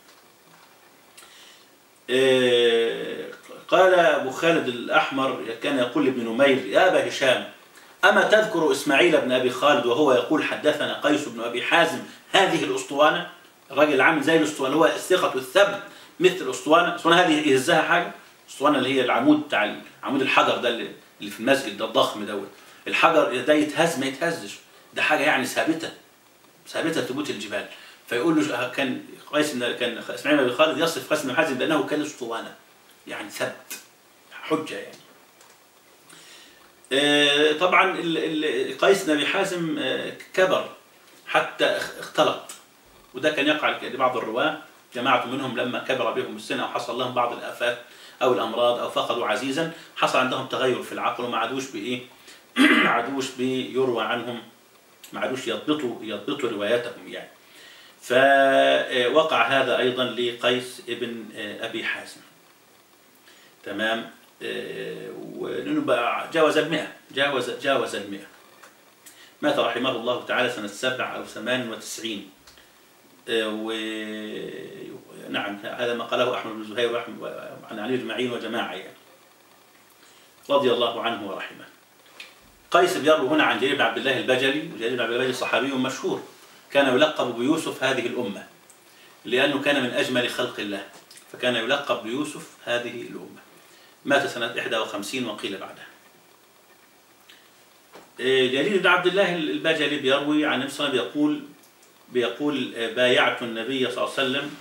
إيه، قال أبو خالد الأحمر كان يقول لابن نمير يا أبا هشام أما تذكر إسماعيل بن أبي خالد وهو يقول حدثنا قيس بن أبي حازم هذه الأسطوانة الراجل عامل زي الأسطوانة هو الثقة والثبت مثل الأسطوانة الأسطوانة هذه يهزها حاجة الأسطوانة اللي هي العمود بتاع عمود الحجر ده اللي اللي في المسجد ده الضخم دوت الحجر ده يتهز ما يتهزش ده حاجة يعني ثابتة ثابتة ثبوت الجبال فيقول له كان قيس بن- كان اسماعيل بن أبي خالد يصف قيس بن حازم بأنه كان أسطوانة يعني ثبت حجة يعني آه، طبعا ال- ال- قيس بن ابي حازم آه، كبر حتى اخ- اختلط وده كان يقع لبعض الرواه جماعه منهم لما كبر بهم السن او حصل لهم بعض الافات او الامراض او فقدوا عزيزا حصل عندهم تغير في العقل وما عادوش بايه ما عادوش بيروى عنهم ما عادوش يضبطوا يضبطوا رواياتهم يعني فوقع هذا ايضا لقيس ابن آه، ابي حازم تمام آه، ولأنه بقى جاوز المئة جاوز جاوز المئة مات رحمه الله تعالى سنة سبع أو ثمان وتسعين آه، و نعم هذا ما قاله أحمد بن زهير وأحمد عن علي بن معين وجماعة يعني رضي الله عنه ورحمه قيس بيروي هنا عن جرير بن عبد الله البجلي وجرير بن عبد الله البجلي صحابي مشهور كان يلقب بيوسف هذه الأمة لأنه كان من أجمل خلق الله فكان يلقب بيوسف هذه الأمة مات سنة 51 وقيل بعدها إيه، جرير بن عبد الله البجلي بيروي عن النبي صلى الله عليه وسلم بيقول بيقول آه، بايعت النبي صلى الله عليه وسلم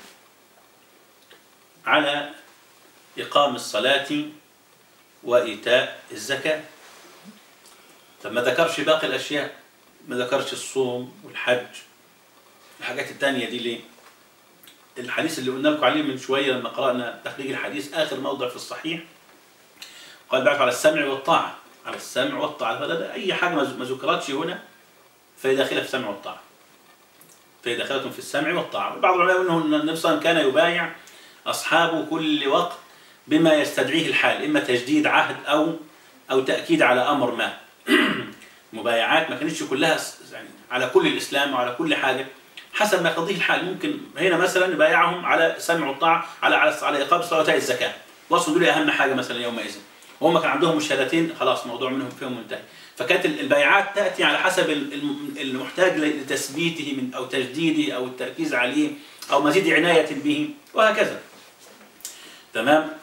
على إقام الصلاة وإيتاء الزكاة طب ما ذكرش باقي الأشياء ما ذكرش الصوم والحج الحاجات التانية دي ليه؟ الحديث اللي قلنا لكم عليه من شوية لما قرأنا تخريج الحديث آخر موضع في الصحيح قال بعث على السمع والطاعة على السمع والطاعة فده ده أي حاجة ما ما ذكرتش هنا فهي داخلة في السمع والطاعة فهي داخلة في السمع والطاعة بعض العلماء يقول أنه النبي صلى الله عليه وسلم كان يبايع أصحابه كل وقت بما يستدعيه الحال إما تجديد عهد أو أو تأكيد على أمر ما مبايعات ما كانتش كلها س- يعني على كل الإسلام وعلى كل حاجة حسب ما يقتضيه الحال ممكن هنا مثلا يبايعهم على السمع والطاعة على على على إقامة الصلاة وإيتاء الزكاة وصلوا دول أهم حاجة مثلا يومئذ وهم كان عندهم الشهادتين خلاص موضوع منهم فيهم منتهي فكانت ال- البيعات تأتي على حسب ال- الم- المحتاج لتثبيته من أو تجديده أو التركيز عليه أو مزيد عناية به وهكذا تمام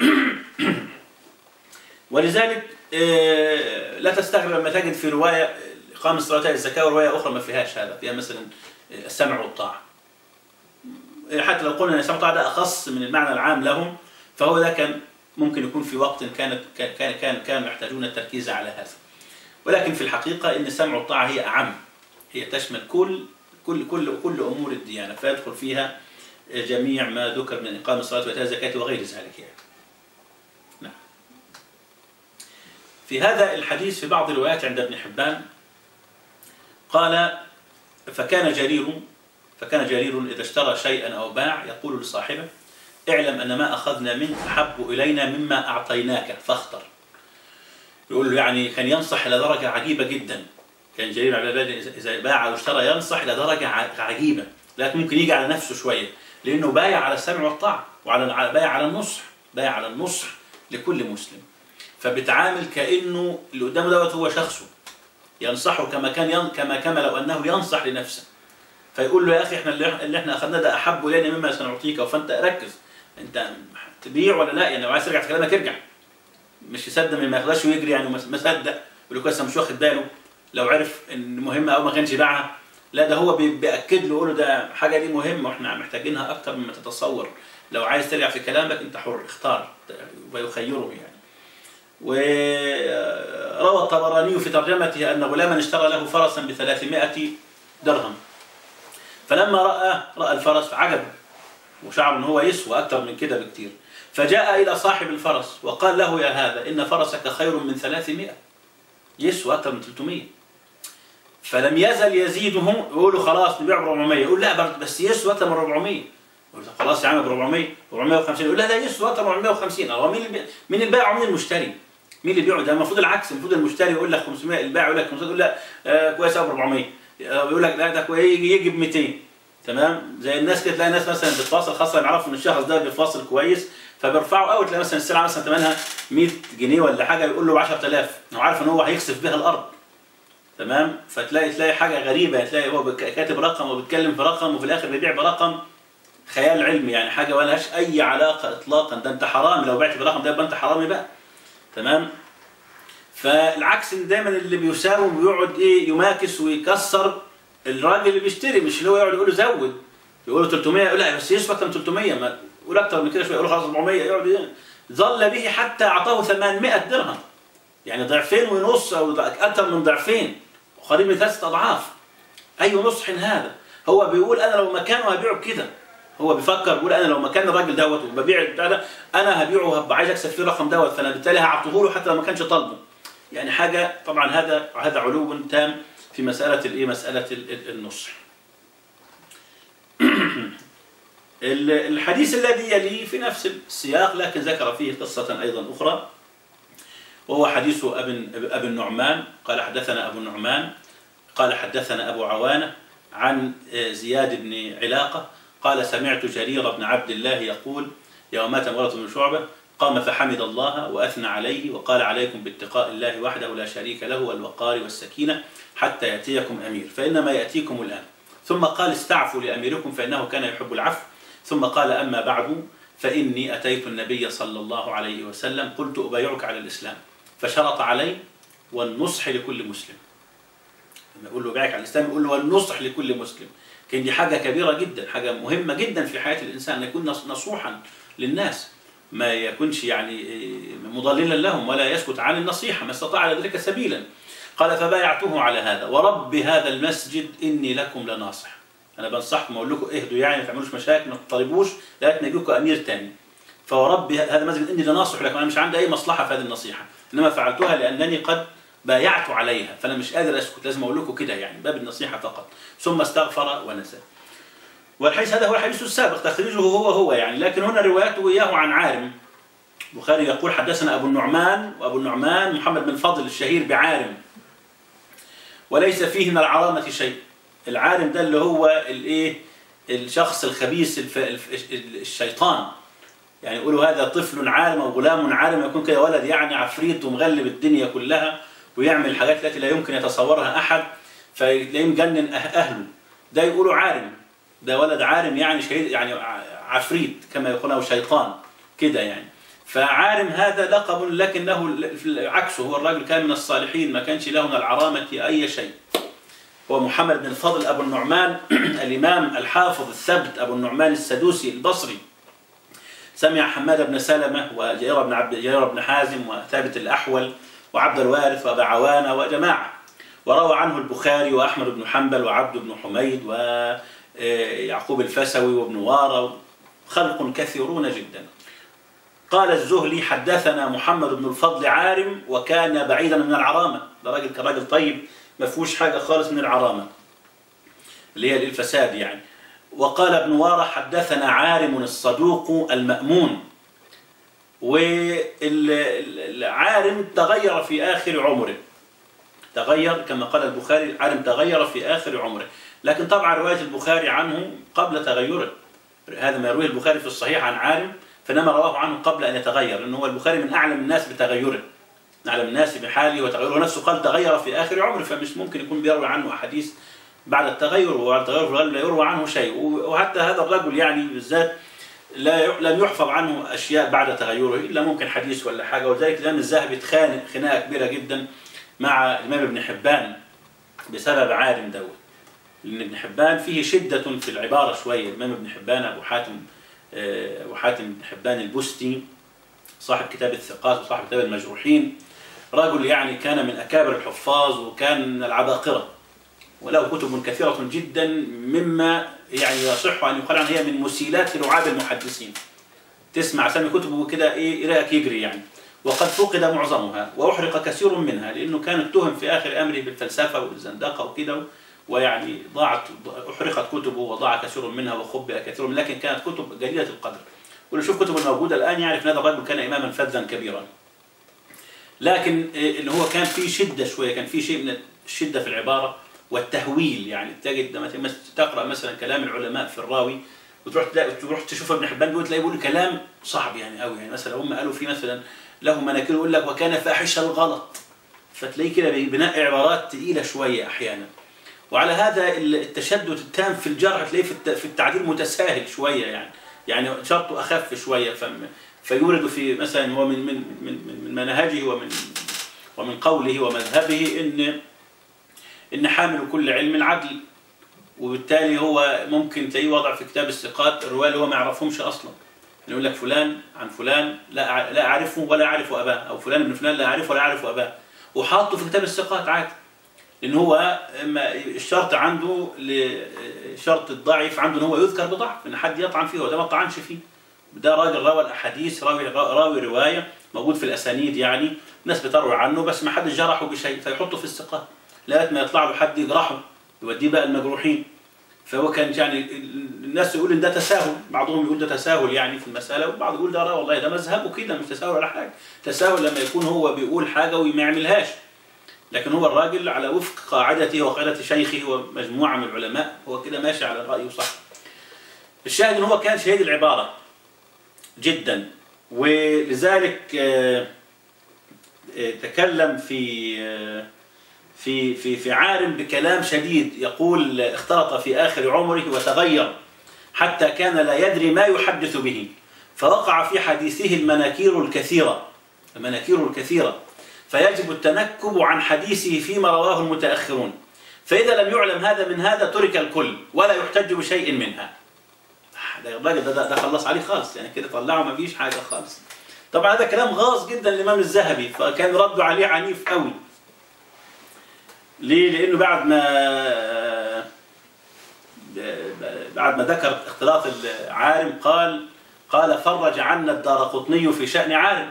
ولذلك آه، لا تستغرب لما تجد في رواية إقامة الصلاة وإيتاء الزكاة ورواية أخرى ما فيهاش هذا فيها مثلا آه، السمع والطاعة حتى لو قلنا ان السمع والطاعة ده أخص من المعنى العام لهم فهو ده كان ممكن يكون في وقت كانت كان كان كان كانوا يحتاجون التركيز على هذا ولكن في الحقيقة ان السمع والطاعة هي أعم هي تشمل كل كل كل كل أمور الديانة فيدخل فيها جميع ما ذكر من إقامة الصلاة وإيتاء الزكاة وغير ذلك يعني. نعم. في هذا الحديث في بعض الروايات عند ابن حبان قال فكان جرير فكان جرير إذا اشترى شيئا أو باع يقول لصاحبه اعلم أن ما أخذنا منك أحب إلينا مما أعطيناك فاختر يقول له يعني كان ينصح إلى درجة عجيبة جدا كان جرير على بالي إذا باع أو اشترى ينصح إلى درجة ع- عجيبة لكن ممكن يجي على نفسه شوية لأنه بايع على السمع والطاعة وعلى على- بايع على النصح بايع على النصح لكل مسلم فبتعامل كأنه اللي قدامه دوت هو شخصه ينصحه كما كان ين... كما كما لو أنه ينصح لنفسه فيقول له يا اخي احنا اللي اللي احنا اخذناه ده احب الينا مما سنعطيك فانت ركز انت تبيع ولا لا يعني لو عايز ترجع في كلامك ارجع مش يصدق ما ياخدهاش ويجري يعني ما ما صدق يقول لك لسه مش واخد باله لو عرف ان مهمه او ما كانش باعها لا ده هو بي- بياكد له يقول له ده حاجه دي مهمه واحنا محتاجينها اكتر مما تتصور لو عايز ترجع في كلامك انت حر اختار ويخيره يعني وروى الطبراني في ترجمته ان غلاما اشترى له فرسا ب 300 درهم فلما رأى رأى الفرس فعجبه وشعر ان هو يسوى اكثر من كده بكتير فجاء الى صاحب الفرس وقال له يا هذا ان فرسك خير من 300 يسوى اكثر من 300 فلم يزل يزيدهم يقولوا خلاص نبيع ب 400 يقول لا برضه بس يسوى اكثر من 400 يقول له خلاص يا عم ب 400 450 يقول لا لا يسوى اكثر من 450 هو مين اللي بي- مين البائع ومين المشتري؟ مين اللي بيبيعه ده المفروض العكس المفروض المشتري يقول لك 500 البائع يقول لك 500 يقول لا آه كويس قوي ب 400 آه، يقول لك لا ده كويس يجي يجي ب 200 تمام زي الناس كده تلاقي ناس مثلا بتفاصل خاصه يعرفوا ان الشخص ده بيفاصل كويس فبيرفعوا قوي تلاقي مثلا السلعه مثلا ثمنها 100 جنيه ولا حاجه يقول له ب 10000 هو عارف ان هو هيخسف بها الارض تمام فتلاقي تلاقي حاجه غريبه تلاقي هو بك- كاتب رقم وبيتكلم في رقم وفي الاخر بيبيع برقم خيال علمي يعني حاجه ما لهاش اي علاقه اطلاقا ده انت حرامي لو بعت بالرقم ده يبقى انت حرامي بقى تمام فالعكس ان دايما اللي بيساوم ويقعد ايه يماكس ويكسر الراجل اللي بيشتري مش اللي هو يقعد يقول له زود يقول له 300 يقول لا بس يسوى اكتر من 300 ما يقول اكتر من كده شويه يقول له خلاص 400 يقعد ي- ظل به حتى اعطاه 800 درهم يعني ضعفين ونص او ضع- اكثر من ضعفين قريب من ثلاثه اضعاف اي نصح هذا هو بيقول انا لو مكانه هبيعه بكده هو بيفكر بيقول انا لو مكان الراجل دوت وببيع البتاع ده انا هبيعه هبقى عايز اكسب فيه الرقم دوت فانا بالتالي هعطيه له حتى لو ما كانش طالبه يعني حاجه طبعا هذا هذا علو تام في مساله الايه مساله ال- ال- النصح ال- الحديث الذي يليه في نفس السياق لكن ذكر فيه قصة أيضا أخرى وهو حديث أبي أبي النعمان قال حدثنا أبو النعمان قال حدثنا أبو عوانة عن زياد بن علاقة قال سمعت جرير بن عبد الله يقول يوم مات مرة بن شعبة قام فحمد الله وأثنى عليه وقال عليكم باتقاء الله وحده لا شريك له والوقار والسكينة حتى يأتيكم أمير فإنما يأتيكم الآن ثم قال استعفوا لأميركم فإنه كان يحب العفو ثم قال أما بعد فإني أتيت النبي صلى الله عليه وسلم قلت أبايعك على الإسلام فشرط علي والنصح لكل مسلم لما يقول له بايعك على الإسلام يقول له والنصح لكل مسلم كان دي حاجة كبيرة جدا حاجة مهمة جدا في حياة الإنسان أن يكون نص- نصوحا للناس ما يكونش يعني مضللا لهم ولا يسكت عن النصيحة ما استطاع ذلك سبيلا قال فبايعته على هذا ورب هذا المسجد إني لكم لناصح أنا بنصحكم أقول لكم اهدوا يعني ما تعملوش مشاكل ما تطالبوش لكن يجيكم أمير تاني فورب هذا المسجد إني لناصح لكم أنا مش عندي أي مصلحة في هذه النصيحة إنما فعلتها لأنني قد بايعت عليها فأنا مش قادر أسكت لازم أقول لكم كده يعني باب النصيحة فقط ثم استغفر ونسى والحديث هذا هو الحديث السابق تخريجه هو هو يعني لكن هنا روايته إياه عن عارم البخاري يقول حدثنا أبو النعمان وأبو النعمان محمد بن فضل الشهير بعارم وليس فيه من العرامة شيء العارم ده اللي هو الايه الشخص الخبيث الف... الف... الشيطان يعني يقولوا هذا طفل عالم او غلام عالم يكون كده ولد يعني عفريت ومغلب الدنيا كلها ويعمل الحاجات التي لا يمكن يتصورها احد فتلاقيه مجنن أه- اهله ده يقولوا عالم ده ولد عالم يعني شهيد يعني ع- عفريت كما يقول او شيطان كده يعني فعالم هذا لقب لكنه ال- عكسه هو الرجل كان من الصالحين ما كانش له من العرامة أي شيء هو محمد بن فضل أبو النعمان الإمام الحافظ الثبت أبو النعمان السدوسي البصري سمع حماد بن سلمة وجرير بن عبد جرير بن حازم وثابت الأحول وعبد الوارث وأبا عوانة وجماعة وروى عنه البخاري وأحمد بن حنبل وعبد بن حميد ويعقوب الفسوي وابن وارى خلق كثيرون جدا قال الزهلي حدثنا محمد بن الفضل عارم وكان بعيدا من العرامة ده راجل كان راجل طيب ما فيهوش حاجة خالص من العرامة اللي هي الفساد يعني وقال ابن وارى حدثنا عارم الصدوق المأمون والعارم تغير في آخر عمره تغير كما قال البخاري عارم تغير في آخر عمره لكن طبعا رواية البخاري عنه قبل تغيره هذا ما يرويه البخاري في الصحيح عن عارم فإنما رواه عنه قبل أن يتغير لأنه هو البخاري من أعلم الناس بتغيره من أعلم الناس بحاله وتغيره نفسه قال تغير في آخر عمره فمش ممكن يكون بيروي عنه أحاديث بعد التغير وبعد التغير في الغالب لا يروى عنه شيء وحتى هذا الرجل يعني بالذات لا ي- لم يحفظ عنه اشياء بعد تغيره الا ممكن حديث ولا حاجه ولذلك الامام الذهبي اتخانق خناقه كبيره جدا مع الامام ابن حبان بسبب عالم دوت لان ابن حبان فيه شده في العباره شويه الامام ابن حبان ابو حاتم آه، ابو حاتم بن حبان البستي صاحب كتاب الثقات وصاحب كتاب المجروحين رجل يعني كان من اكابر الحفاظ وكان من العباقره وله كتب كثيرة جدا مما يعني يصح أن يقال عنها هي من مسيلات لعاب المحدثين تسمع أسامي كتبه كده إيه رأيك يجري يعني وقد فقد معظمها وأحرق كثير منها لأنه كان اتهم في آخر أمره بالفلسفة والزندقة وكده ويعني ضاعت أحرقت كتبه وضاع كثير منها وخبئ كثير منها لكن كانت كتب جليلة القدر واللي يشوف كتب الموجودة الآن يعرف أن هذا الرجل كان إماما فذا كبيرا لكن اللي هو كان فيه شدة شوية كان فيه شيء من الشدة في العبارة والتهويل يعني تجد لما تقرأ مثلا كلام العلماء في الراوي وتروح تلاقي تروح تشوف ابن حبان بيقول تلاقيه بيقول كلام صعب يعني قوي يعني مثلا هم قالوا فيه مثلا له مناكير يقول لك وكان فاحش الغلط فتلاقيه كده بناء عبارات تقيلة شوية أحيانا وعلى هذا التشدد التام في الجرح تلاقيه في التعديل متساهل شوية يعني يعني شرطه أخف شوية فيورد في مثلا هو من من من من منهجه ومن ومن قوله ومذهبه ان ان حامل كل علم عدل وبالتالي هو ممكن تلاقيه وضع في كتاب الثقات الروايه اللي هو ما يعرفهمش اصلا يقول لك فلان عن فلان لا لا اعرفه ولا اعرف اباه او فلان ابن فلان لا اعرفه ولا اعرف اباه وحاطه في كتاب الثقات عادي لان هو الشرط عنده شرط الضعيف عنده ان هو يذكر بضعف ان حد يطعن فيه وده ما طعنش فيه ده راجل روى الاحاديث راوي راوي روايه موجود في الاسانيد يعني ناس بتروي عنه بس ما حدش جرحه بشيء فيحطه في الثقات لغايه ما يطلع له حد يجرحه يوديه بقى المجروحين فهو كان يعني الناس يقول ان ده تساهل بعضهم يقول ده تساهل يعني في المساله وبعض يقول ده والله ده مذهبه كده مش تساهل ولا حاجه تساهل لما يكون هو بيقول حاجه وما يعملهاش لكن هو الراجل على وفق قاعدته وقاعده شيخه ومجموعه من العلماء هو كده ماشي على رايه صح الشاهد ان هو كان شهيد العباره جدا ولذلك تكلم في في في في عارم بكلام شديد يقول اختلط في آخر عمره وتغير حتى كان لا يدري ما يحدث به فوقع في حديثه المناكير الكثيرة المناكير الكثيرة فيجب التنكب عن حديثه فيما رواه المتأخرون فإذا لم يعلم هذا من هذا ترك الكل ولا يحتج بشيء منها ده الراجل ده, ده, ده خلص عليه خالص يعني كده طلعه ما فيش حاجة خالص طبعا هذا كلام غاص جدا الإمام الذهبي فكان رده عليه عنيف قوي ليه؟ لأنه بعد ما بعد ما ذكر اختلاط العالم قال قال فرج عنا الدار قطني في شأن عالم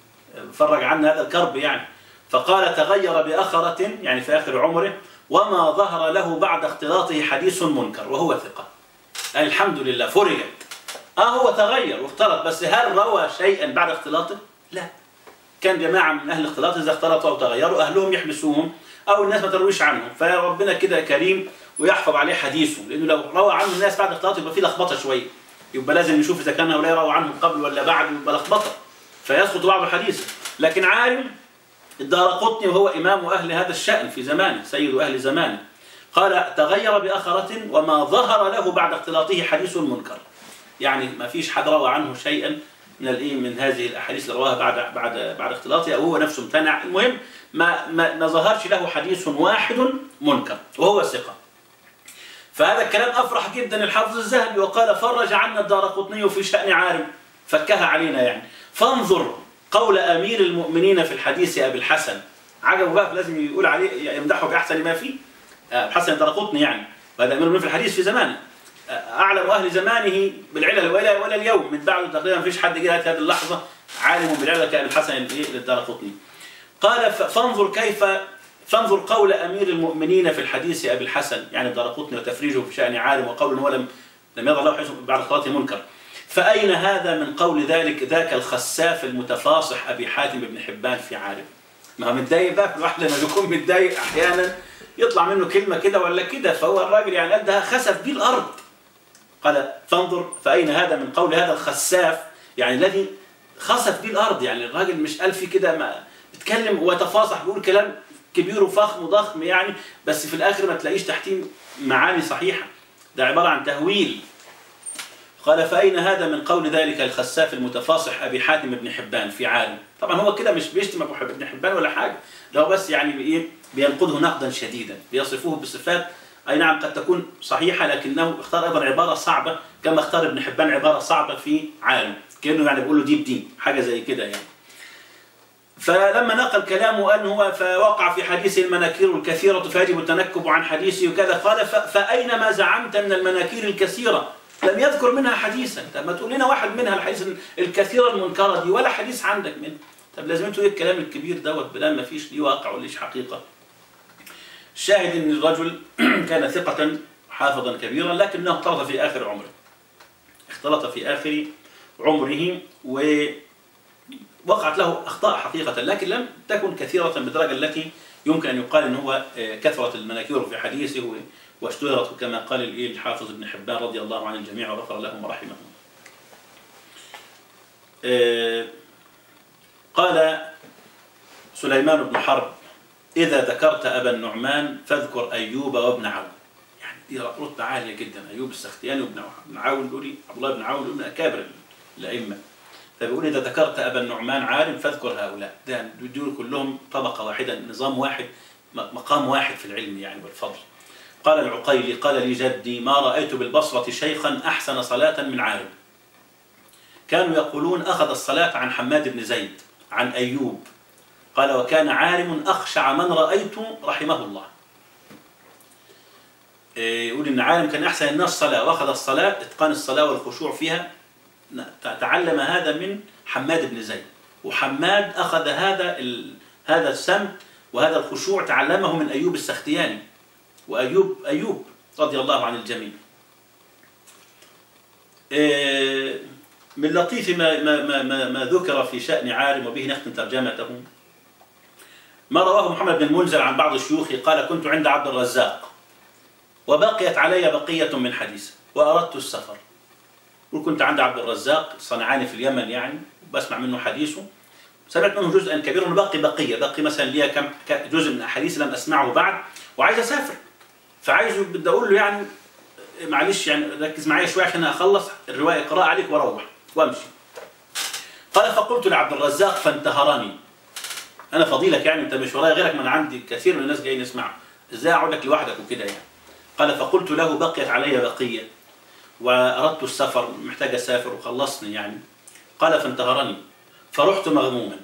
فرج عنا هذا الكرب يعني فقال تغير بأخرة يعني في آخر عمره وما ظهر له بعد اختلاطه حديث منكر وهو ثقة يعني الحمد لله فرجت اه هو تغير واختلط بس هل روى شيئا بعد اختلاطه؟ لا كان جماعة من أهل الاختلاط إذا اختلطوا أو تغيروا أهلهم يحبسوهم أو الناس ما ترويش عنهم فربنا كده كريم ويحفظ عليه حديثه لأنه لو روى عنه الناس بعد اختلاطه يبقى في لخبطة شوية يبقى لازم نشوف إذا كان هؤلاء روى عنه قبل ولا بعد يبقى لخبطة فيسقط بعض الحديث لكن عالم الدار قطني وهو إمام أهل هذا الشأن في زمانه سيد أهل زمانه قال تغير بأخرة وما ظهر له بعد اختلاطه حديث منكر يعني ما فيش حد روى عنه شيئا من الايه من هذه الاحاديث اللي رواها بعد بعد بعد اختلاطه او هو نفسه امتنع المهم ما ما, ما ظهرش له حديث واحد منكر وهو ثقه فهذا الكلام افرح جدا الحافظ الذهبي وقال فرج عنا الدار قطني في شان عارم فكها علينا يعني فانظر قول امير المؤمنين في الحديث ابي الحسن عجبه بقى لازم يقول عليه يمدحه باحسن ما فيه الحسن الدرقطني يعني وهذا امير المؤمنين في الحديث في زمانه اعلم اهل زمانه بالعلل ولا ولا اليوم من بعده تقريبا ما فيش حد جه هذه اللحظه عالم بالعلل كابي الحسن للدرقطني قال فانظر كيف فانظر قول امير المؤمنين في الحديث ابي الحسن يعني الدرقطني وتفريجه في شان عالم وقول هو لم لم يضع له حسن بعد اختلاطه منكر فاين هذا من قول ذلك ذاك الخساف المتفاصح ابي حاتم بن حبان في عالم ما هو متضايق بقى الواحد لما بيكون متضايق احيانا يطلع منه كلمه كده ولا كده فهو الراجل يعني قال ده خسف بيه الارض قال فانظر فأين هذا من قول هذا الخساف يعني الذي خسف به الأرض يعني الراجل مش قال في كده ما بيتكلم ويتفاصح بيقول كلام كبير وفخم وضخم يعني بس في الآخر ما تلاقيش تحتيه معاني صحيحة ده عبارة عن تهويل قال فأين هذا من قول ذلك الخساف المتفاصح أبي حاتم بن حبان في عالم طبعا هو كده مش بيشتم أبو ابن حبان ولا حاجة ده هو بس يعني بإيه بينقده نقدا شديدا بيصفوه بصفات أي نعم قد تكون صحيحة لكنه اختار أيضا عبارة صعبة كما اختار ابن حبان عبارة صعبة في عالم كأنه يعني بيقول له دي بدين حاجة زي كده يعني فلما نقل كلامه أن هو فوقع في حديث المناكير الكثيرة فيجب التنكب عن حديثه وكذا قال فأين ما زعمت من المناكير الكثيرة لم يذكر منها حديثا طب ما تقول لنا واحد منها الحديث الكثيرة المنكرة دي ولا حديث عندك منه طب لازم انتوا ايه الكلام الكبير دوت بلا ما فيش ليه واقع وليش حقيقة الشاهد ان الرجل كان ثقة حافظا كبيرا لكنه اختلط في آخر عمره اختلط في آخر عمره ووقعت له أخطاء حقيقة لكن لم تكن كثيرة بالدرجة التي يمكن أن يقال أن هو كثرة المناكير في حديثه واشتهرت كما قال الحافظ ابن حبان رضي الله عن الجميع وغفر لهم ورحمهم قال سليمان بن حرب إذا ذكرت أبا النعمان فاذكر أيوب وابن عون يعني دي رتبة عالية جدا أيوب السختياني وابن عون دول عبد الله بن عون من أكابر الأئمة فبيقول إذا ذكرت أبا النعمان عالم فاذكر هؤلاء ده دول كلهم طبقة واحدة نظام واحد مقام واحد في العلم يعني والفضل قال العقيلي قال لي جدي ما رأيت بالبصرة شيخا أحسن صلاة من عالم كانوا يقولون أخذ الصلاة عن حماد بن زيد عن أيوب قال وكان عالم أخشع من رأيت رحمه الله يقول إن عالم كان أحسن الناس صلاة وأخذ الصلاة إتقان الصلاة والخشوع فيها تعلم هذا من حماد بن زيد وحماد أخذ هذا هذا السمت وهذا الخشوع تعلمه من أيوب السختياني وأيوب أيوب رضي الله عن الجميع من لطيف ما, ما, ما, ما ذكر في شأن عالم وبه نختم ترجمته ما رواه محمد بن المنذر عن بعض الشيوخ قال كنت عند عبد الرزاق وبقيت علي بقية من حديث وأردت السفر وكنت عند عبد الرزاق صنعاني في اليمن يعني بسمع منه حديثه سمعت منه جزءا كبيرا باقي بقية باقي مثلا لي كم جزء من أحاديث لم أسمعه بعد وعايز أسافر فعايزه بدي أقول له يعني معلش يعني ركز معايا شوية عشان أخلص الرواية قراءة عليك وأروح وأمشي قال فقلت لعبد الرزاق فانتهرني أنا فضيلك يعني أنت مش ورايا غيرك ما أنا عندي كثير من الناس جايين يسمعوا إزاي أقعد لك لوحدك وكده يعني قال فقلت له بقيت علي بقية وأردت السفر محتاج أسافر وخلصني يعني قال فانتهرني فرحت مغموما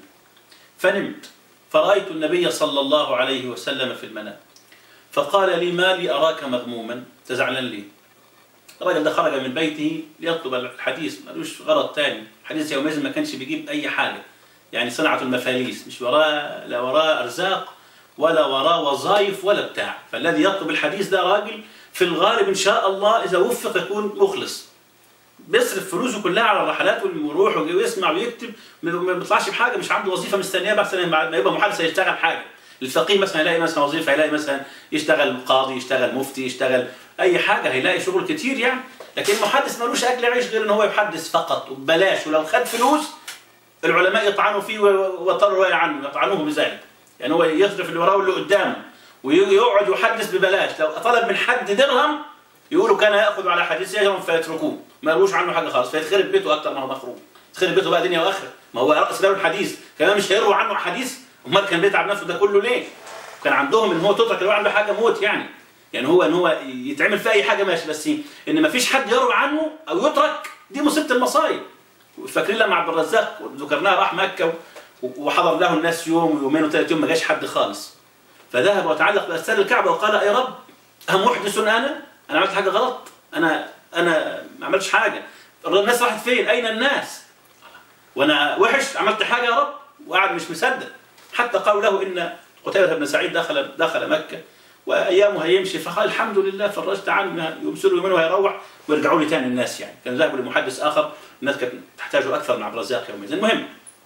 فنمت فرأيت النبي صلى الله عليه وسلم في المنام فقال لي ما لي أراك مغموما تزعلان لي الراجل ده خرج من بيته ليطلب الحديث ملوش غرض تاني حديث يومئذ ما كانش بيجيب أي حاجة يعني صنعة المفاليس مش وراه لا وراه أرزاق ولا وراه وظائف ولا بتاع فالذي يطلب الحديث ده راجل في الغالب إن شاء الله إذا وفق يكون مخلص بيصرف فلوسه كلها على الرحلات ويروح ويسمع ويكتب ما بيطلعش بحاجه مش عنده وظيفه مستنيه بس ما يبقى محدث هيشتغل حاجه الفقيه مثلا يلاقي مثلا وظيفه هيلاقي مثلا يشتغل قاضي يشتغل مفتي يشتغل اي حاجه هيلاقي شغل كتير يعني لكن المحدث ملوش اكل عيش غير ان هو يحدث فقط وببلاش ولو خد فلوس العلماء يطعنوا فيه ويضطروا عنه يطعنوه بذلك يعني هو يصرف اللي وراه واللي قدامه ويقعد يحدث ببلاش لو طلب من حد درهم يقولوا كان ياخذ على حديث اجرا فيتركوه ما يروش عنه حاجه خالص فيتخرب بيته اكثر ما هو مخروب يتخرب بيته بقى دنيا واخره ما هو راس باب الحديث كمان مش هيروى عنه حديث امال كان بيتعب نفسه ده كله ليه؟ كان عندهم ان هو تترك لو عنده حاجه موت يعني يعني هو ان هو يتعمل في اي حاجه ماشي بس ان ما فيش حد يروي عنه او يترك دي مصيبه المصايب فاكرين لما عبد الرزاق ذكرناه راح مكه وحضر له الناس يوم ويومين وثلاث يوم ما جاش حد خالص فذهب وتعلق باستار الكعبه وقال اي رب أمحدث انا؟ انا عملت حاجه غلط انا انا ما عملتش حاجه الناس راحت فين اين الناس وانا وحش عملت حاجه يا رب وقعد مش مصدق حتى قالوا له ان قتيبة بن سعيد دخل دخل مكة وأيامه هيمشي فقال الحمد لله فرجت عنه يبصروا يومين وهيروح ويرجعوا لي تاني الناس يعني كان ذهبوا لمحدث آخر الناس كانت تحتاجه أكثر من عبد الرزاق يومئذ المهم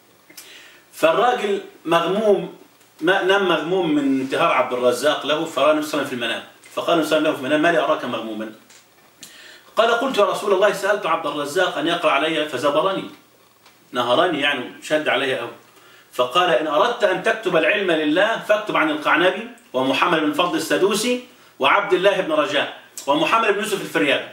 فالراجل مغموم ما نام مغموم من انتهار عبد الرزاق له فرأى النبي صلى الله عليه وسلم في المنام فقال النبي صلى الله عليه وسلم له في المنام ما لي أراك مغموما قال قلت يا رسول الله سألت عبد الرزاق أن يقرأ علي فزبرني نهرني يعني شد علي أوي فقال إن أردت أن تكتب العلم لله فاكتب عن القعنبي ومحمد بن فضل السدوسي وعبد الله بن رجاء ومحمد بن يوسف الفريابي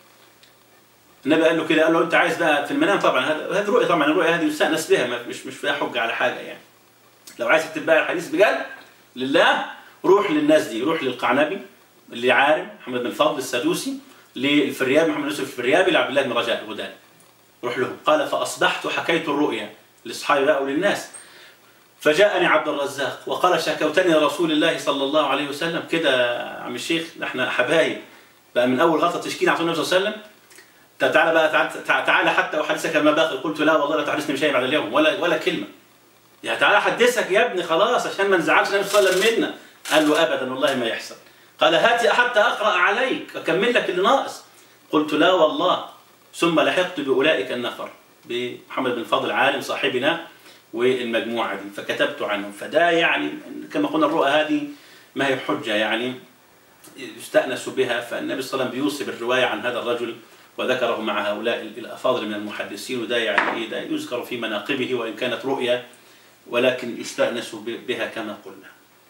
النبي قال له كده قال له انت عايز بقى في المنام طبعا هذه رؤيه طبعا الرؤيه هذه يستانس بها مش مش فيها حجه على حاجه يعني لو عايز تكتب بقى الحديث بجد لله روح للناس دي روح للقعنبي اللي عارم محمد بن فضل السدوسي للفريابي محمد يوسف الفريابي لعبد الله بن رجاء الغداني روح لهم قال فاصبحت حكيت الرؤيا لاصحابي بقى وللناس فجاءني عبد الرزاق وقال شكوتني لرسول الله صلى الله عليه وسلم كده يا عم الشيخ احنا حبايب بقى من اول غلطه تشكيني على النبي صلى الله عليه وسلم تعالى بقى تعالى, تعالى حتى احدثك ما باقي قلت لا والله لا تحدثني بشيء بعد اليوم ولا ولا كلمه يعني تعالى احدثك يا ابني خلاص عشان ما نزعلش النبي صلى الله عليه وسلم منا قال له ابدا والله ما يحصل قال هات حتى اقرا عليك اكمل لك اللي ناقص قلت لا والله ثم لحقت باولئك النفر بمحمد بن فضل عالم صاحبنا والمجموعه دي فكتبت عنهم فده يعني كما قلنا الرؤى هذه ما هي حجه يعني يستانس بها فالنبي صلى الله عليه وسلم بيوصي بالروايه عن هذا الرجل وذكره مع هؤلاء الافاضل من المحدثين وده يعني ايه ده يذكر في مناقبه وان كانت رؤيا ولكن يستانس بها كما قلنا.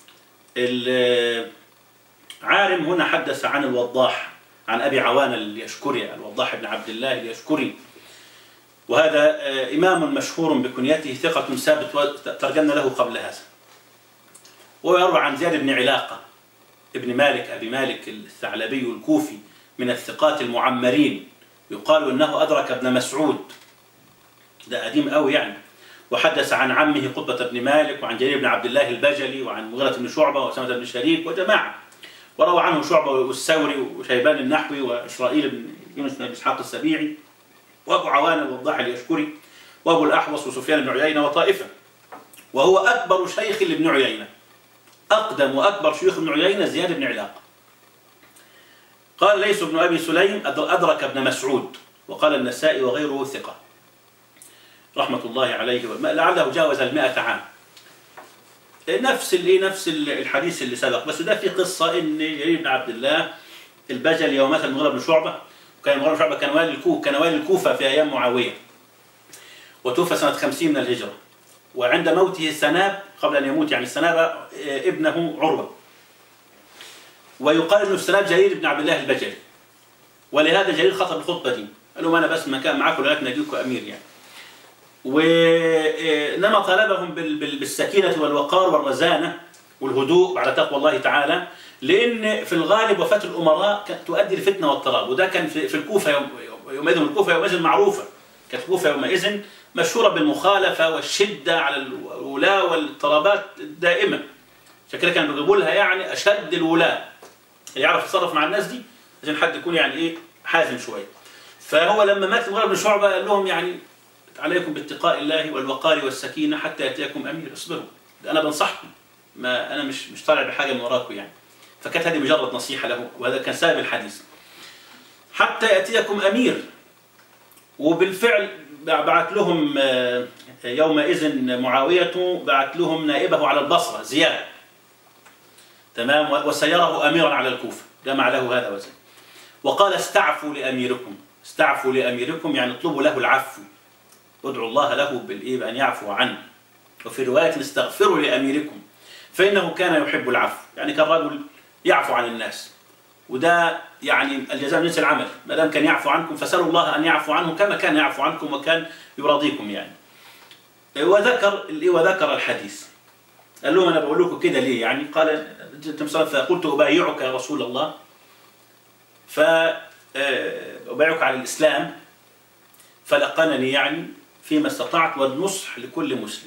عارم هنا حدث عن الوضاح عن ابي عوان اليشكري الوضاح بن عبد الله اليشكري وهذا امام مشهور بكنيته ثقه ثابت ترجمنا له قبل هذا. ويروى عن زياد بن علاقه ابن مالك ابي مالك الثعلبي الكوفي من الثقات المعمرين يقال انه ادرك ابن مسعود ده قديم قوي يعني وحدث عن عمه قطبة بن مالك وعن جرير بن عبد الله البجلي وعن مغيرة بن شعبة وأسامة بن شريك وجماعة وروى عنه شعبة والثوري وشيبان النحوي وإسرائيل بن يونس بن إسحاق السبيعي وأبو عوان الوضاح اليشكري وأبو الأحوص وسفيان بن عيينة وطائفة وهو أكبر شيخ لابن عيينة أقدم وأكبر شيوخ ابن عيينة زياد بن علاقة قال ليس بن أبي سليم أدرك ابن مسعود وقال النسائي وغيره ثقة رحمة الله عليه لعله جاوز المائة عام نفس الايه نفس الحديث اللي سبق بس ده في قصة ان جرير بن عبد الله البجلي يوم مات المغيرة بن شعبة وكان المغيرة بن شعبة كان والي الكوفة كان والي الكوفة في أيام معاوية وتوفى سنة 50 من الهجرة وعند موته السناب قبل أن يموت يعني السناب ابنه عروة ويقال انه السناب جرير بن عبد الله البجلي ولهذا جرير خطب الخطبه دي قال لهم انا بس مكان معاكم ولكن اجيكم امير يعني وانما طالبهم بالسكينه والوقار والرزانه والهدوء على تقوى الله تعالى لان في الغالب وفاه الامراء كانت تؤدي لفتنه واضطراب وده كان في الكوفه يوم يومئذ الكوفه يومئذ معروفه كانت الكوفه يومئذ مشهوره بالمخالفه والشده على الولاه والاضطرابات الدائمه عشان كده كانوا بيجيبوا لها يعني اشد الولاه اللي يعرف يتصرف مع الناس دي عشان حد يكون يعني ايه حازم شويه فهو لما مات المغيرة بن شعبة قال لهم يعني عليكم باتقاء الله والوقار والسكينة حتى يأتيكم أمير اصبروا ده أنا بنصحكم ما أنا مش مش طالع بحاجة من وراكم يعني فكانت هذه مجرد نصيحة له وهذا كان سبب الحديث حتى يأتيكم أمير وبالفعل بعت لهم يومئذ معاوية بعت لهم نائبه على البصرة زياد تمام وسيره أميرا على الكوفة جمع له هذا وزن وقال استعفوا لأميركم استعفوا لأميركم يعني اطلبوا له العفو ادعوا الله له بالإيه بأن يعفو عنه وفي رواية استغفروا لأميركم فإنه كان يحب العفو يعني كان رجل يعفو عن الناس وده يعني الجزاء من جنس العمل ما دام كان يعفو عنكم فسألوا الله أن يعفو عنه كما كان يعفو عنكم وكان يراضيكم يعني وذكر وذكر الحديث قال لهم انا بقول لكم كده ليه يعني قال فقلت ابايعك يا رسول الله فابايعك على الاسلام فلقنني يعني فيما استطعت والنصح لكل مسلم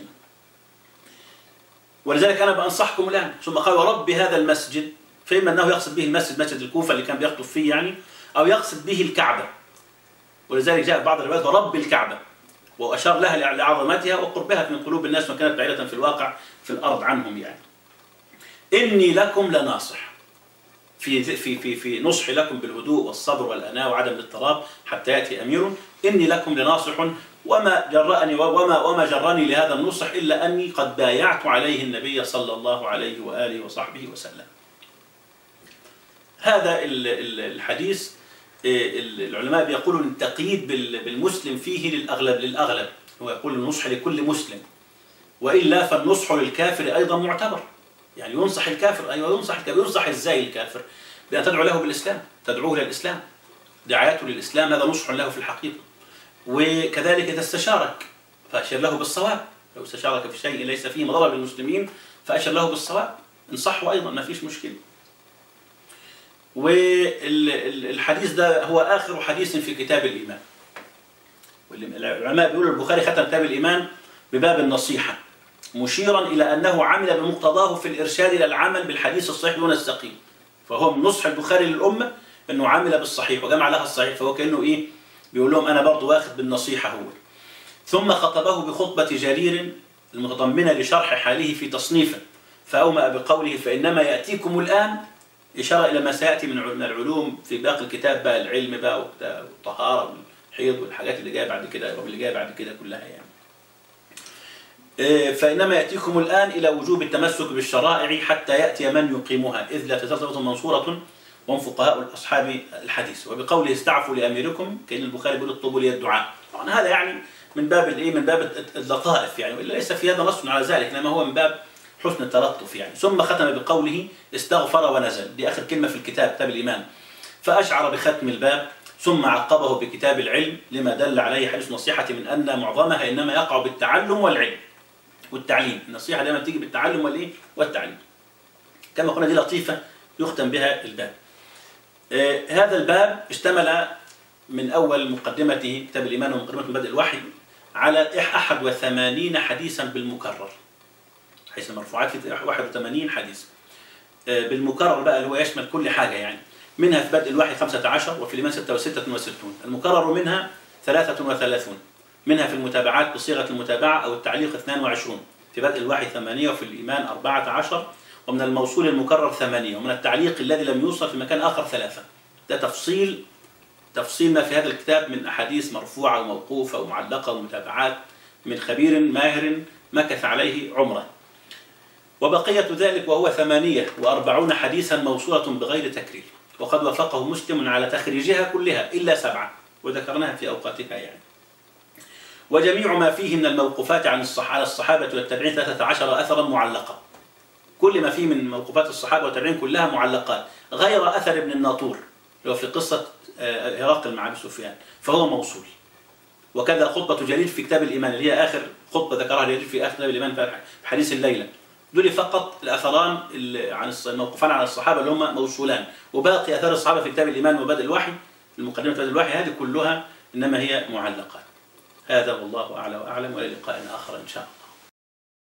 ولذلك انا بانصحكم الان ثم قال ورب هذا المسجد فاما انه يقصد به المسجد مسجد الكوفه اللي كان بيخطب فيه يعني او يقصد به الكعبه ولذلك جاء بعض الروايات ورب الكعبه واشار لها لعظمتها وقربها من قلوب الناس وكانت بعيده في الواقع في الارض عنهم يعني. اني لكم لناصح. في في في في نصحي لكم بالهدوء والصبر والاناة وعدم الاضطراب حتى ياتي امير اني لكم لناصح وما جرأني وما وما جرني لهذا النصح الا اني قد بايعت عليه النبي صلى الله عليه واله وصحبه وسلم. هذا الحديث العلماء بيقولوا التقييد بالمسلم فيه للأغلب للأغلب هو يقول النصح لكل مسلم وإلا فالنصح للكافر أيضا معتبر يعني ينصح الكافر أيوة ينصح الكافر ينصح إزاي الكافر بأن تدعو له بالإسلام تدعوه للإسلام دعايته للإسلام هذا نصح له في الحقيقة وكذلك إذا استشارك فأشر له بالصواب لو استشارك في شيء ليس فيه مضرة للمسلمين فأشر له بالصواب انصحه أيضا ما فيش مشكلة والحديث ده هو آخر حديث في كتاب الإيمان العلماء بيقولوا البخاري ختم كتاب الإيمان بباب النصيحة مشيرا إلى أنه عمل بمقتضاه في الإرشاد إلى العمل بالحديث الصحيح دون السقيم فهو من نصح البخاري للأمة أنه عمل بالصحيح وجمع لها الصحيح فهو كأنه إيه بيقول لهم أنا برضو واخد بالنصيحة هو ثم خطبه بخطبة جرير المتضمنة لشرح حاله في تصنيفه فأومأ بقوله فإنما يأتيكم الآن إشارة إلى ما سيأتي من العلوم في باقي الكتاب بقى العلم بقى والطهارة والحيض والحاجات اللي جاية بعد كده واللي جاية بعد كده كلها يعني إيه، فإنما يأتيكم الآن إلى وجوب التمسك بالشرائع حتى يأتي من يقيمها إذ لا تزال منصورة وهم فقهاء أصحاب الحديث وبقوله استعفوا لأميركم كأن البخاري بيقول اطلبوا لي الدعاء طبعا هذا يعني من باب الايه من باب اللطائف يعني والا ليس في هذا نص على ذلك انما هو من باب حسن التلطف يعني ثم ختم بقوله استغفر ونزل دي اخر كلمه في الكتاب كتاب الايمان فاشعر بختم الباب ثم عقبه بكتاب العلم لما دل عليه حديث النصيحه من ان معظمها انما يقع بالتعلم والعلم والتعليم النصيحه دائما تيجي بالتعلم والايه والتعليم كما قلنا دي لطيفه يختم بها الباب آه هذا الباب اشتمل من أول مقدمته كتاب الإيمان ومقدمة بدء الوحي على 81 حديثا بالمكرر حيث المرفوعات في 81 حديث آه، بالمكرر بقى اللي هو يشمل كل حاجة يعني منها في بدء الوحي 15 وفي الإيمان 66 المكرر منها 33 منها في المتابعات بصيغة المتابعة أو التعليق 22 في بدء الوحي 8 وفي الإيمان 14 ومن الموصول المكرر 8 ومن التعليق الذي لم يوصل في مكان آخر ثلاثة ده تفصيل تفصيل ما في هذا الكتاب من أحاديث مرفوعة وموقوفة ومعلقة ومتابعات من خبير ماهر مكث عليه عمره وبقية ذلك وهو ثمانية وأربعون حديثا موصولة بغير تكرير وقد وافقه مسلم على تخريجها كلها إلا سبعة وذكرناها في أوقاتها يعني وجميع ما فيه من الموقوفات عن الصحابة الصحابة والتابعين 13 أثرا معلقة كل ما فيه من موقوفات الصحابة والتابعين كلها معلقات غير أثر ابن الناطور اللي هو في قصة آه، هرقل مع ابي سفيان فهو موصول وكذا خطبة جليل في كتاب الإيمان اللي هي آخر خطبة ذكرها جليل في آخر كتاب الإيمان في حديث الليلة دول فقط الأثران عن الموقوفان على الصحابة اللي هم موصولان وباقي أثار الصحابة في كتاب الإيمان وبدء الوحي المقدمة بدء الوحي هذه كلها إنما هي معلقات هذا والله أعلى وأعلم وإلى لقاء آخر إن شاء الله